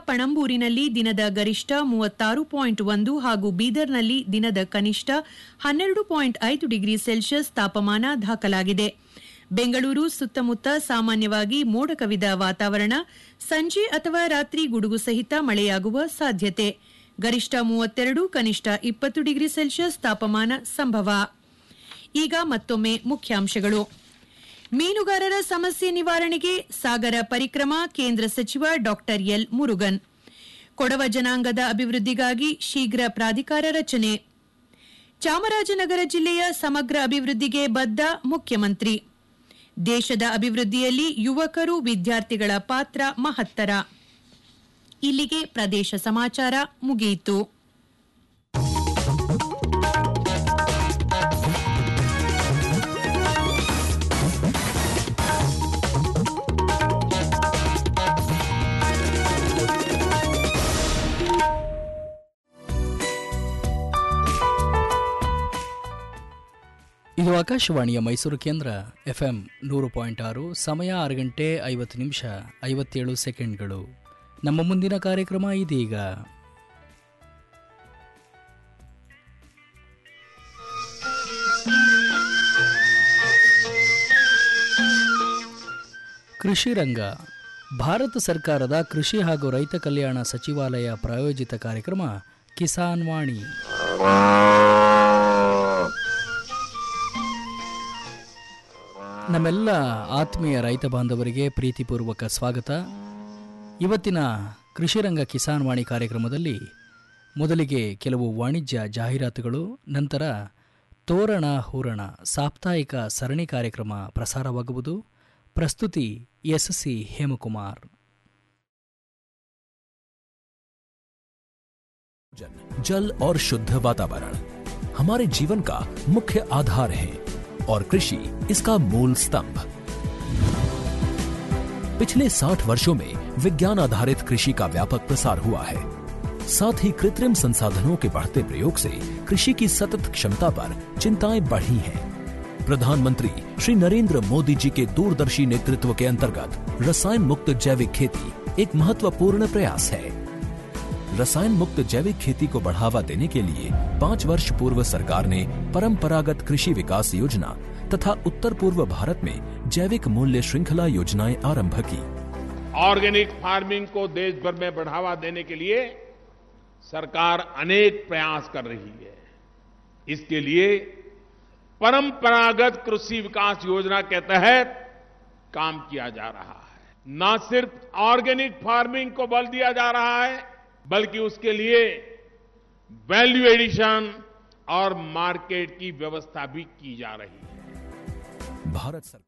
ಪಣಂಬೂರಿನಲ್ಲಿ ದಿನದ ಗರಿಷ್ಠ ಮೂವತ್ತಾರು ಪಾಯಿಂಟ್ ಒಂದು ಹಾಗೂ ಬೀದರ್ನಲ್ಲಿ ದಿನದ ಕನಿಷ್ಠ ಹನ್ನೆರಡು ಪಾಯಿಂಟ್ ಐದು ಡಿಗ್ರಿ ಸೆಲ್ಸಿಯಸ್ ತಾಪಮಾನ ದಾಖಲಾಗಿದೆ ಬೆಂಗಳೂರು ಸುತ್ತಮುತ್ತ ಸಾಮಾನ್ಯವಾಗಿ ಮೋಡ ಕವಿದ ವಾತಾವರಣ ಸಂಜೆ ಅಥವಾ ರಾತ್ರಿ ಗುಡುಗು ಸಹಿತ ಮಳೆಯಾಗುವ ಸಾಧ್ಯತೆ ಗರಿಷ್ಠ ಮೂವತ್ತೆರಡು ಕನಿಷ್ಠ ಇಪ್ಪತ್ತು ಡಿಗ್ರಿ ಸೆಲ್ಸಿಯಸ್ ತಾಪಮಾನ ಸಂಭವ ಈಗ ಮತ್ತೊಮ್ಮೆ ಮುಖ್ಯಾಂಶಗಳು ಮೀನುಗಾರರ ಸಮಸ್ಯೆ ನಿವಾರಣೆಗೆ ಸಾಗರ ಪರಿಕ್ರಮ ಕೇಂದ್ರ ಸಚಿವ ಡಾ ಎಲ್ ಮುರುಗನ್ ಕೊಡವ ಜನಾಂಗದ ಅಭಿವೃದ್ಧಿಗಾಗಿ ಶೀಘ್ರ ಪ್ರಾಧಿಕಾರ ರಚನೆ ಚಾಮರಾಜನಗರ ಜಿಲ್ಲೆಯ ಸಮಗ್ರ ಅಭಿವೃದ್ಧಿಗೆ ಬದ್ಧ ಮುಖ್ಯಮಂತ್ರಿ ದೇಶದ ಅಭಿವೃದ್ಧಿಯಲ್ಲಿ ಯುವಕರು ವಿದ್ಯಾರ್ಥಿಗಳ ಪಾತ್ರ ಮಹತ್ತರ ಇಲ್ಲಿಗೆ ಪ್ರದೇಶ ಸಮಾಚಾರ ಮುಗಿಯಿತು ಇದು ಆಕಾಶವಾಣಿಯ ಮೈಸೂರು ಕೇಂದ್ರ ಎಫ್ಎಂ ನೂರು ಪಾಯಿಂಟ್ ಆರು ಸಮಯ ಆರು ಗಂಟೆ ಐವತ್ತು ನಿಮಿಷ ಐವತ್ತೇಳು ಸೆಕೆಂಡ್ಗಳು ನಮ್ಮ ಮುಂದಿನ ಕಾರ್ಯಕ್ರಮ ಇದೀಗ ಕೃಷಿ ರಂಗ ಭಾರತ ಸರ್ಕಾರದ ಕೃಷಿ ಹಾಗೂ ರೈತ ಕಲ್ಯಾಣ ಸಚಿವಾಲಯ ಪ್ರಾಯೋಜಿತ ಕಾರ್ಯಕ್ರಮ ಕಿಸಾನ್ ವಾಣಿ ನಮ್ಮೆಲ್ಲ ಆತ್ಮೀಯ ರೈತ ಬಾಂಧವರಿಗೆ ಪ್ರೀತಿಪೂರ್ವಕ ಸ್ವಾಗತ ಇವತ್ತಿನ ಕೃಷಿರಂಗ ಕಿಸಾನ್ ವಾಣಿ ಕಾರ್ಯಕ್ರಮದಲ್ಲಿ ಮೊದಲಿಗೆ ಕೆಲವು ವಾಣಿಜ್ಯ ಜಾಹೀರಾತುಗಳು ನಂತರ ತೋರಣ ಹೂರಣ ಸಾಪ್ತಾಹಿಕ ಸರಣಿ ಕಾರ್ಯಕ್ರಮ ಪ್ರಸಾರವಾಗುವುದು ಪ್ರಸ್ತುತಿ ಎಸ್ ಸಿ ಹೇಮಕುಮಾರ್ जल जल और शुद्ध वातावरण हमारे जीवन का मुख्य आधार है और कृषि इसका मूल स्तंभ पिछले 60 वर्षों में विज्ञान आधारित कृषि का व्यापक प्रसार हुआ है साथ ही कृत्रिम संसाधनों के बढ़ते प्रयोग से कृषि की सतत क्षमता पर चिंताएं बढ़ी हैं प्रधानमंत्री श्री नरेंद्र मोदी जी के दूरदर्शी नेतृत्व के अंतर्गत रसायन मुक्त जैविक खेती एक महत्वपूर्ण प्रयास है रसायन मुक्त जैविक खेती को बढ़ावा देने के लिए पाँच वर्ष पूर्व सरकार ने परंपरागत कृषि विकास योजना तथा उत्तर पूर्व भारत में जैविक मूल्य श्रृंखला योजनाएं आरंभ की ऑर्गेनिक फार्मिंग को देश भर में बढ़ावा देने के लिए सरकार अनेक प्रयास कर रही है इसके लिए परंपरागत कृषि विकास योजना के तहत काम किया जा रहा है न सिर्फ ऑर्गेनिक फार्मिंग को बल दिया जा रहा है बल्कि उसके लिए वैल्यू एडिशन और मार्केट की व्यवस्था भी की जा रही है भारत सरकार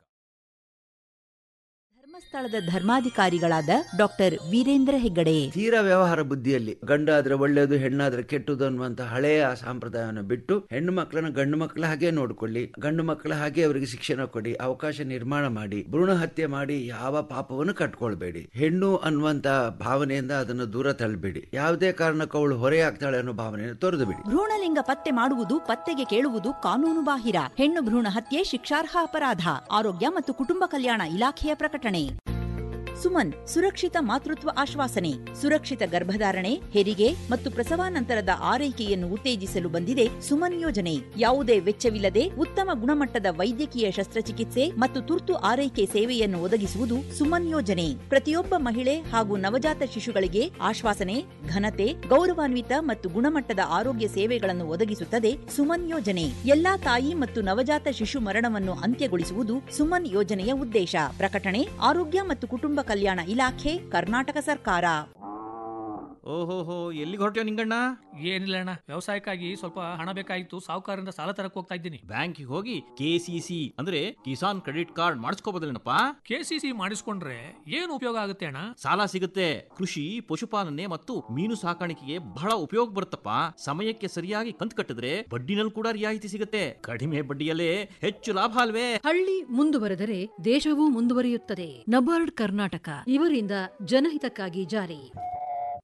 ಧರ್ಮಸ್ಥಳದ ಧರ್ಮಾಧಿಕಾರಿಗಳಾದ ಡಾಕ್ಟರ್ ವೀರೇಂದ್ರ ಹೆಗ್ಗಡೆ ತೀರಾ ವ್ಯವಹಾರ ಬುದ್ಧಿಯಲ್ಲಿ ಗಂಡಾದ್ರೆ ಒಳ್ಳೆಯದು ಹೆಣ್ಣಾದ್ರೆ ಕೆಟ್ಟದು ಅನ್ನುವಂತ ಹಳೆಯ ಸಂಪ್ರದಾಯವನ್ನು ಬಿಟ್ಟು ಹೆಣ್ಣು ಮಕ್ಕಳನ್ನ ಗಂಡು ಮಕ್ಕಳ ಹಾಗೆ ನೋಡ್ಕೊಳ್ಳಿ ಗಂಡು ಮಕ್ಕಳ ಹಾಗೆ ಅವರಿಗೆ ಶಿಕ್ಷಣ ಕೊಡಿ ಅವಕಾಶ ನಿರ್ಮಾಣ ಮಾಡಿ ಭ್ರೂಣ ಹತ್ಯೆ ಮಾಡಿ ಯಾವ ಪಾಪವನ್ನು ಕಟ್ಕೊಳ್ಬೇಡಿ ಹೆಣ್ಣು ಅನ್ನುವಂತ ಭಾವನೆಯಿಂದ ಅದನ್ನು ದೂರ ತಳ್ಳಬೇಡಿ ಯಾವುದೇ ಕಾರಣಕ್ಕೂ ಅವಳು ಹೊರೆಯಾಗ್ತಾಳೆ ಅನ್ನೋ ಭಾವನೆಯನ್ನು ತೊರೆದು ಬಿಡಿ ಭ್ರೂಣಲಿಂಗ ಪತ್ತೆ ಮಾಡುವುದು ಪತ್ತೆಗೆ ಕೇಳುವುದು ಕಾನೂನು ಬಾಹಿರ ಹೆಣ್ಣು ಭ್ರೂಣ ಹತ್ಯೆ ಶಿಕ್ಷಾರ್ಹ ಅಪರಾಧ ಆರೋಗ್ಯ ಮತ್ತು ಕುಟುಂಬ ಕಲ್ಯಾಣ ಇಲಾಖೆಯ ಪ್ರಕಟಣೆ ಸುಮನ್ ಸುರಕ್ಷಿತ ಮಾತೃತ್ವ ಆಶ್ವಾಸನೆ ಸುರಕ್ಷಿತ ಗರ್ಭಧಾರಣೆ ಹೆರಿಗೆ ಮತ್ತು ಪ್ರಸವಾನಂತರದ ಆರೈಕೆಯನ್ನು ಉತ್ತೇಜಿಸಲು ಬಂದಿದೆ ಸುಮನ್ ಯೋಜನೆ ಯಾವುದೇ ವೆಚ್ಚವಿಲ್ಲದೆ ಉತ್ತಮ ಗುಣಮಟ್ಟದ ವೈದ್ಯಕೀಯ ಶಸ್ತ್ರಚಿಕಿತ್ಸೆ ಮತ್ತು ತುರ್ತು ಆರೈಕೆ ಸೇವೆಯನ್ನು ಒದಗಿಸುವುದು ಸುಮನ್ ಯೋಜನೆ ಪ್ರತಿಯೊಬ್ಬ ಮಹಿಳೆ ಹಾಗೂ ನವಜಾತ ಶಿಶುಗಳಿಗೆ ಆಶ್ವಾಸನೆ ಘನತೆ ಗೌರವಾನ್ವಿತ ಮತ್ತು ಗುಣಮಟ್ಟದ ಆರೋಗ್ಯ ಸೇವೆಗಳನ್ನು ಒದಗಿಸುತ್ತದೆ ಸುಮನ್ ಯೋಜನೆ ಎಲ್ಲಾ ತಾಯಿ ಮತ್ತು ನವಜಾತ ಶಿಶು ಮರಣವನ್ನು ಅಂತ್ಯಗೊಳಿಸುವುದು ಸುಮನ್ ಯೋಜನೆಯ ಉದ್ದೇಶ ಪ್ರಕಟಣೆ ಆರೋಗ್ಯ ಮತ್ತು ಕುಟುಂಬ ಕಲ್ಯಾಣ ಇಲಾಖೆ ಕರ್ನಾಟಕ ಸರ್ಕಾರ ಓಹೋಹೋ ಎಲ್ಲಿಗೆ ಹೊರಟ್ಯೋ ನಿಂಗಣ್ಣ ಏನಿಲ್ಲ ಅಣ್ಣ ವ್ಯವಸಾಯಕ್ಕಾಗಿ ಸ್ವಲ್ಪ ಹಣ ಬೇಕಾಗಿತ್ತು ಸಾಹುಕಾರರಿಂದ ಸಾಲ ತರಕ್ ಹೋಗ್ತಾ ಇದ್ದೀನಿ ಬ್ಯಾಂಕಿಗೆ ಹೋಗಿ ಕೆ ಸಿ ಸಿ ಅಂದ್ರೆ ಕಿಸಾನ್ ಕ್ರೆಡಿಟ್ ಕಾರ್ಡ್ ಮಾಡಿಸ್ಕೋಬೋದಲ್ಲೇನಪ್ಪ ಕೆ ಸಿ ಸಿ ಮಾಡಿಸ್ಕೊಂಡ್ರೆ ಏನು ಉಪಯೋಗ ಆಗುತ್ತೆ ಅಣ್ಣ ಸಾಲ ಸಿಗುತ್ತೆ ಕೃಷಿ ಪಶುಪಾಲನೆ ಮತ್ತು ಮೀನು ಸಾಕಾಣಿಕೆಗೆ ಬಹಳ ಉಪಯೋಗ ಬರುತ್ತಪ್ಪ ಸಮಯಕ್ಕೆ ಸರಿಯಾಗಿ ಕಂತು ಕಟ್ಟಿದ್ರೆ ಬಡ್ಡಿನಲ್ಲಿ ಕೂಡ ರಿಯಾಯಿತಿ ಸಿಗುತ್ತೆ ಕಡಿಮೆ ಬಡ್ಡಿಯಲ್ಲೇ ಹೆಚ್ಚು ಲಾಭ ಅಲ್ವೇ ಹಳ್ಳಿ ಮುಂದುವರೆದರೆ ದೇಶವೂ ಮುಂದುವರಿಯುತ್ತದೆ ನಬಾರ್ಡ್ ಕರ್ನಾಟಕ ಇವರಿಂದ ಜನಹಿತಕ್ಕಾಗಿ ಜಾರಿ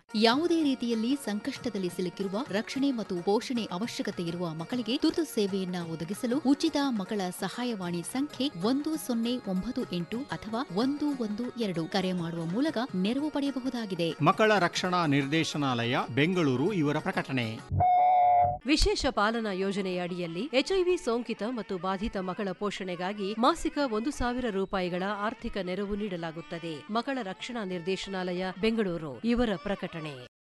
ಯಾವುದೇ ರೀತಿಯಲ್ಲಿ ಸಂಕಷ್ಟದಲ್ಲಿ ಸಿಲುಕಿರುವ ರಕ್ಷಣೆ ಮತ್ತು ಪೋಷಣೆ ಅವಶ್ಯಕತೆ ಇರುವ ಮಕ್ಕಳಿಗೆ ತುರ್ತು ಸೇವೆಯನ್ನ ಒದಗಿಸಲು ಉಚಿತ ಮಕ್ಕಳ ಸಹಾಯವಾಣಿ ಸಂಖ್ಯೆ ಒಂದು ಸೊನ್ನೆ ಒಂಬತ್ತು ಎಂಟು ಅಥವಾ ಒಂದು ಒಂದು ಎರಡು ಕರೆ ಮಾಡುವ ಮೂಲಕ ನೆರವು ಪಡೆಯಬಹುದಾಗಿದೆ ಮಕ್ಕಳ ರಕ್ಷಣಾ ನಿರ್ದೇಶನಾಲಯ ಬೆಂಗಳೂರು ಇವರ ಪ್ರಕಟಣೆ ವಿಶೇಷ ಪಾಲನಾ ಯೋಜನೆಯ ಅಡಿಯಲ್ಲಿ ಎಚ್ಐವಿ ಸೋಂಕಿತ ಮತ್ತು ಬಾಧಿತ ಮಕ್ಕಳ ಪೋಷಣೆಗಾಗಿ ಮಾಸಿಕ ಒಂದು ಸಾವಿರ ರೂಪಾಯಿಗಳ ಆರ್ಥಿಕ ನೆರವು ನೀಡಲಾಗುತ್ತದೆ ಮಕ್ಕಳ ರಕ್ಷಣಾ ನಿರ್ದೇಶನಾಲಯ ಬೆಂಗಳೂರು ಇವರ ಪ್ರಕಟಣೆ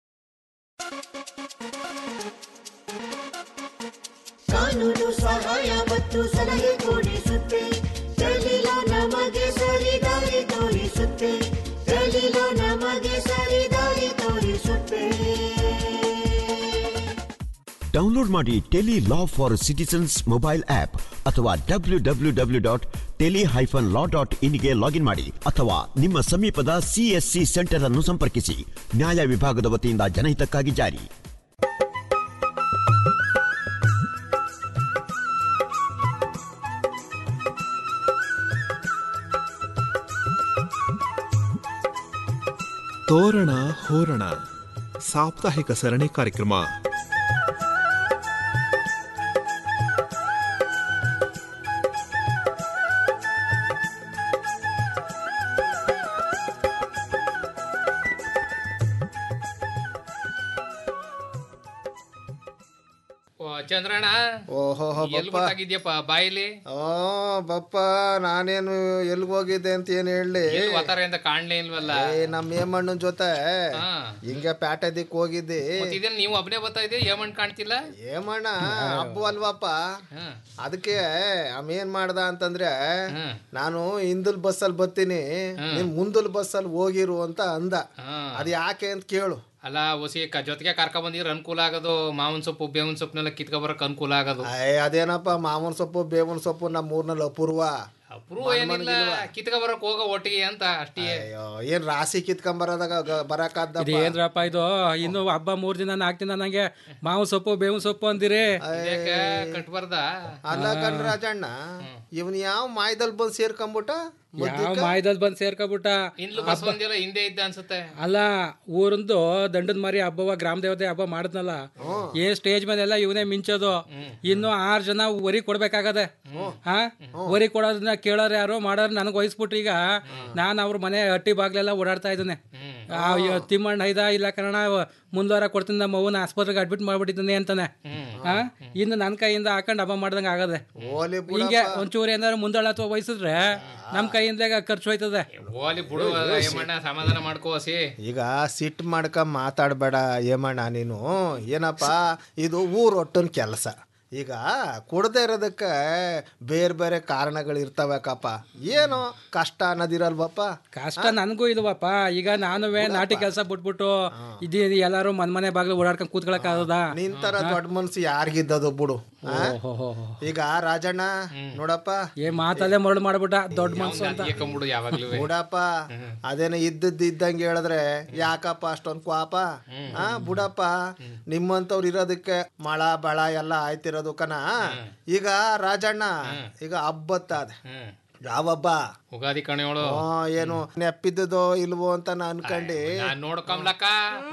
ಕಾನೂನು ಸಹಾಯ ಮತ್ತು ಸಲಹೆ ಕೊಡಿಸುತ್ತೆ ದಲಿಲು ನಮಗೆ ಸರಿದಾರಿ ತೋರಿಸುತ್ತೆ ದಲಿಲು ನಮಗೆ ಸರಿದಾರಿ ತೋರಿಸುತ್ತೆ ಡೌನ್ಲೋಡ್ ಮಾಡಿ tele law for citizens mobile app ಅಥವಾ W W W dot tele hyphen law dot ಇನ್ಗೆ ಲಾಗಿನ್ ಮಾಡಿ ಅಥವಾ ನಿಮ್ಮ ಸಮೀಪದ ಸಿಎಸ್ಸಿ ಸೆಂಟರ್ ಅನ್ನು ಸಂಪರ್ಕಿಸಿ ನ್ಯಾಯ ವಿಭಾಗದ ವತಿಯಿಂದ ಜನಹಿತಕ್ಕಾಗಿ ಜಾರಿ ತೋರಣ ಹೋರಣ ಸಾಪ್ತಾಹಿಕ ಸರಣಿ ಕಾರ್ಯಕ್ರಮ ಓ ಚಂದ್ರಣ್ಣ ಓಹೋ ಎಲ್ಲಿ ಗೊತ್ತಾಗಿದ್ಯಪ್ಪ ಬಾಯಿಲಿ ಓ ಬಪ್ಪ ನಾನೇನು ಎಲ್ಗ್ ಹೋಗಿದ್ದೆ ಅಂತ ಏನ್ ಹೇಳಿ ಎಲ್ಲಿ ವಾತಾರ ಅಂತ ಕಾಣ್ಲೇ ಇಲ್ವಲ್ಲ ಏ ನಮ್ ಏಮಣ್ಣನ್ ಜೊತೆ ಹಾ. ಹಿಂಗೆ ಪ್ಯಾಟೆ ದಿಕ್ ಹೋಗಿದ್ದೆ ಮತ್ತ್ ಇದೇನ್ ನೀವು ಒಬ್ನೇ ಬರ್ತಾ ಇದೀಯ ಏಮಣ್ ಕಾಣ್ತಿಲ್ಲ ಏಮಣ್ಣ ಹಬ್ಬ ಅಲ್ವಪ್ಪ ಅದಕ್ಕೆ ಅವ ಏನ್ ಮಾಡ್ದ ಅಂತಂದ್ರೆ ನಾನು ಹಿಂದಲ್ ಬಸ್ಸಲ್ಲಿ ಬರ್ತೀನಿ ನೀನ್ ಮುಂದಲ್ ಬಸ್ಸಲ್ಲಿ ಹೋಗಿರು ಅಂತ ಅಂದ ಅದ್ ಯಾಕೆ ಅಂತ ಕೇಳು ಅಲ್ಲ ಒಸಿ ಕ- ಜೊತೆಗೆ ಕರ್ಕೊಂಡ್ ಬಂದಿದ್ರೆ ಅನುಕೂಲ ಆಗೋದು ಮಾವಿನ ಸೊಪ್ಪು ಬೇವಿನ ಸೊಪ್ಪನ್ನೆಲ್ಲ ಕಿತ್ಕೊ ಬರಕ್ ಅನುಕೂಲ ಆಗೋದು ಅಯ್ಯ ಅದೇನಪ್ಪ ಮಾವನ್ ಸೊಪ್ಪು ಬೇವನ್ ಸೊಪ್ಪು ನಮ್ಮ ಊರ್ನಲ್ಲಿ ಅಪೂರ್ವ ಅಪ್ರೂವ್ ಏನಿಲ್ಲ ಕಿತ್ಕೊ ಬರಕ್ ಹೋಗೋ ಒಟ್ಟಿಗೆ ಅಂತ ಅಷ್ಟೇ ಅಯ್ಯೋ ಏನ್ ರಾಶಿ ಕಿತ್ಕೊಂಬರೋದಾಗ ಬರಕಾದ್ದಪ್ಪ ಇದು ಏನ್ರಪ್ಪ ಇದು ಇನ್ನು ಹಬ್ಬ ಮೂರ್ ದಿನ ನಾಲ್ಕು ದಿನ ನಂಗೆ ಮಾವು ಸೊಪ್ಪು ಬೇವು ಸೊಪ್ಪು ಅಂದಿರಿ ಇದ್ಯಾಕೆ ಕಟ್ಬಾರ್ದ ಅಲ್ಲ ಕಣ್ ರಾಜಣ್ಣ ಇವನ್ ಯಾವ ಮಾಯದಲ್ಲಿ ಬಂದು ಸೇರ್ಕೊಂಬಿಟ್ಟ ಯಾವ ಮಾಯದಲ್ಲಿ ಬಂದ್ ಸೇರ್ಕೊಬಿಟ್ಟ ಇನ್ಲು ಬಸ್ ಬಂದಿಲ್ಲ ಹಿಂದೆ ಇದ್ದ ಅನ್ಸುತ್ತೆ ಅಲ್ಲ ಊರಂದು ದಂಡದ ಮಾರಿ ಹಬ್ಬವ ಗ್ರಾಮ ದೇವತೆ ಹಬ್ಬ ಮಾಡಿದ್ನಲ್ಲ ಏ ಸ್ಟೇಜ್ ಮೇಲೆಲ್ಲ ಇವನೇ ಮಿಂಚೋದು ಇನ್ನು ಆರ್ ಜನ ವರಿ ಕೊಡ್ಬೇಕಾಗದೆ ಹಾ ವರಿ ಕೊಡೋದನ್ನ ಕೇಳೋರು ಯಾರು ಮಾಡೋರು ನನಗೆ ವಹಿಸ್ಬಿಟ್ರು ಈಗ ನಾನು ಅವ್ರ ಮನೆ ಹಟ್ಟಿ ಬಾಗ್ಲೆಲ್ಲ ಓಡಾಡ್ತಾ ಇದ್ದಾನೆ ತಿಮ್ಮಣ್ಣ ಐದ ಇಲ್ಲ ಕನ್ನಡ ಮುಂದ್ವಾರ ಕೊಡ್ತೀನಿ ನಮ್ಮ ಅವ್ವನ ಆಸ್ಪತ್ರೆಗೆ ಅಡ್ಮಿಟ್ ಮಾಡ್ಬಿಟ್ಟಿದ್ದಾನೆ ಅಂತಾನೆ ಹಾ ಇನ್ನು ನನ್ನ ಕೈಯಿಂದ ಹಾಕೊಂಡು ಹಬ್ಬ ಮಾಡ್ದಂಗೆ ಆಗದೆ ಓಲಿ ಹಿಂಗೆ ಒಂಚೂರು ಏನಾದ್ರು ಮುಂದಳ ಅಥವಾ ವಹಿಸಿದ್ರೆ ನಮ್ಮ ಕೈಯಿಂದ ಖರ್ಚು ಹೋಯ್ತದೆ ಓಲಿ ಬಿಡು ಏಮಣ್ಣ ಸಮಾಧಾನ ಮಾಡ್ಕೋ ಹಸಿ ಈಗ ಸಿಟ್ ಮಾಡ್ಕ ಮಾತಾಡ್ಬೇಡ ಏಮಣ್ಣ ನೀನು ಏನಪ್ಪ ಇದು ಊರೊಟ್ಟನ್ ಕೆಲಸ ಈಗ ಕೊಡದೇ ಇರೋದಕ್ಕೆ ಬೇರೆ ಬೇರೆ ಕಾರಣಗಳು ಇರ್ತಾವಕ್ಕಪ್ಪ ಏನು ಕಷ್ಟ ಅನ್ನೋದಿರಲ್ವಪ್ಪ ಕಷ್ಟ ನನಗೂ ಇಲ್ವಪ್ಪ ಈಗ ನಾನು ನಾಟಿ ಕೆಲಸ ಬಿಟ್ಬಿಟ್ಟು ಇದು ಎಲ್ಲಾರು ಮನ್ ಮನೆ ಬಾಗ್ಲು ಓಡಾಡ್ಕೊಂಡು ಕೂತ್ಕೊಳಕ್ ಆಗದ ನಿಂತರ ದೊಡ್ಡ ಮನ್ಸು ಯಾರಿಗಿದ್ದದು ಬಿಡು ಆ? ಈಗ ರಾಜಣ್ಣ ನೋಡಪ್ಪ ಏ ಮಾತಲ್ಲೇ ಮರಳು ಮಾಡ್ಬಿಟ್ಟ ದೊಡ್ಡ ಮನ್ಸು ಅಂತ ಕಂಬಿಡು ಯಾವಾಗ್ಲೂ ಬುಡಪ್ಪ ಅದೇನ ಇದ್ದದ್ದು ಇದ್ದಂಗೆ ಹೇಳಿದ್ರೆ ಯಾಕಪ್ಪ ಅಷ್ಟೊಂದು ಕ್ವಾಪ ಆ ಬುಡಪ್ಪ ನಿಮ್ಮಂತವ್ರು ಇರೋದಕ್ಕೆ ಮಳ ಬಳ ಎಲ್ಲ ಆಯ್ತಿರೋದು ಕಣ ಈಗ ರಾಜಣ್ಣ ಈಗ ಹಬ್ಬತ್ತಾದ ಯಾವ ಹಬ್ಬ ಉಗಾದಿ ಕಣೆಯೋಳು ಆ, ಏನು ನೆಪ್ಪಿದ್ದದೋ ಇಲ್ವೋ ಅಂತ ನಾ ಅನ್ಕಂಡು ನಾನ್ ನೋಡ್ಕೊಂಬ್ಲಕ್ಕ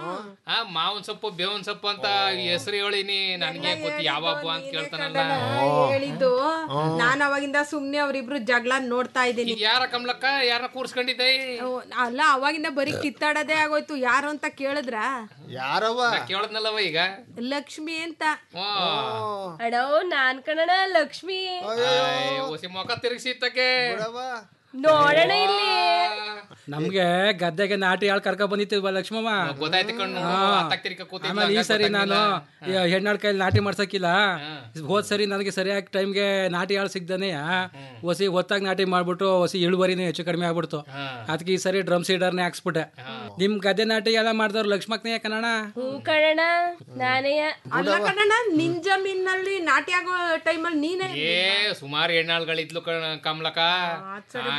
ಆ ಮಾವಿನ ಸೊಪ್ಪು ಬೇವಿನ ಸೊಪ್ಪು ಅಂತ ಹೆಸರು ಹೇಳಿನಿ ನನ್ಗೆ ಗೊತ್ತು ಯಾವ ಹಬ್ಬ ಅಂತ ಕೇಳ್ತಾನಲ್ಲ ಹೇಳಿದ್ದು ನಾನ್ ಅವಾಗಿಂದ ಸುಮ್ನೆ ಅವ್ರಿಬ್ರು ಜಗಳ ನೋಡ್ತಾ ಇದ್ದೀನಿ ಈಗ ಯಾರ ಕಮ್ಲಕ್ಕ ಯಾರ ಕೂರ್ಸ್ಕೊಂಡಿದ್ದೆ ಅಲ್ಲ ಅವಾಗಿಂದ ಬರೀ ಕಿತ್ತಾಡೋದೇ ಆಗೋಯ್ತು ಯಾರು ಅಂತ ಕೇಳಿದ್ರ ಯಾರವ ಕೇಳದ್ನಲ್ಲವ ಈಗ ಲಕ್ಷ್ಮಿ ಅಂತ ಅಡೋ ನಾನ್ ಕಣಣ ಲಕ್ಷ್ಮಿ ಹೊಸಿ ಮುಖ ತಿರುಗಿಸಿತ್ತಕ್ಕೆ ನೋಡೋಣ ಇಲ್ಲಿ ನಮ್ಗೆ ಗದ್ದೆಗೆ ನಾಟಿ ಆಳ್ ಕರ್ಕ ಬಂದಿತ್ತಿಲ್ವ ಲಕ್ಷ್ಮಮ್ಮ ಗೊತ್ತಾಯ್ತು ಕಣ್ಣು ಹಾ. ಹತ್ತಕ್ ತಿರ್ಕ ಕೂತಿದ್ಲು, ಆಮೇಲೆ ಈ ಹಂಗಾಗ್ ಸರಿ ನಾನು ಗೊತ್ತಾಗ್ಲಿಲ್ಲ. ಹೆಣ್ಣಾಳ್ ಕೈಲಿ ನಾಟಿ ಮಾಡ್ಸಕ್ಕಿಲ್ಲ ಹೋದ್ ಸರಿ ನನಗೆ ಸರಿಯಾಗಿ ಟೈಮ್ಗೆ ನಾಟಿ ಆಳ್ ಸಿಗ್ದಾನೆ ಹೊಸಿ ಹೊತ್ತಾಗಿ ನಾಟಿ ಮಾಡ್ಬಿಟ್ಟು ಹೊಸಿ ಇಳುವರಿನೂ ಹೆಚ್ಚು ಕಡಿಮೆ ಆಗ್ಬಿಡ್ತು ಅದಕ್ಕೆ ಈ ಸರಿ ಡ್ರಮ್ ಸೀಡರ್ನೇ ಹಾಕ್ಸ್ಬಿಟ್ಟೆ ನಿಮ್ ಗದ್ದೆ ನಾಟಿ ಎಲ್ಲ ಮಾಡಿದವ್ರು ಲಕ್ಷ್ಮಕ್ನೇ ಕನ್ನಡ ಹೂ ಕಣಣ ನಾನೇ ಅಲ್ಲ ಕಣಣ್ಣ ನಿನ್ ಜಮೀನಲ್ಲಿ ನಾಟಿ ಆಗೋ ಟೈಮಲ್ಲಿ ನೀನೇ ಏ ಸುಮಾರು ಹೆಣ್ಣಾಳ್ಗಳಿದ್ಲು ಕಣ್- ಕಮ್ಲಕ್ಕ ಆ,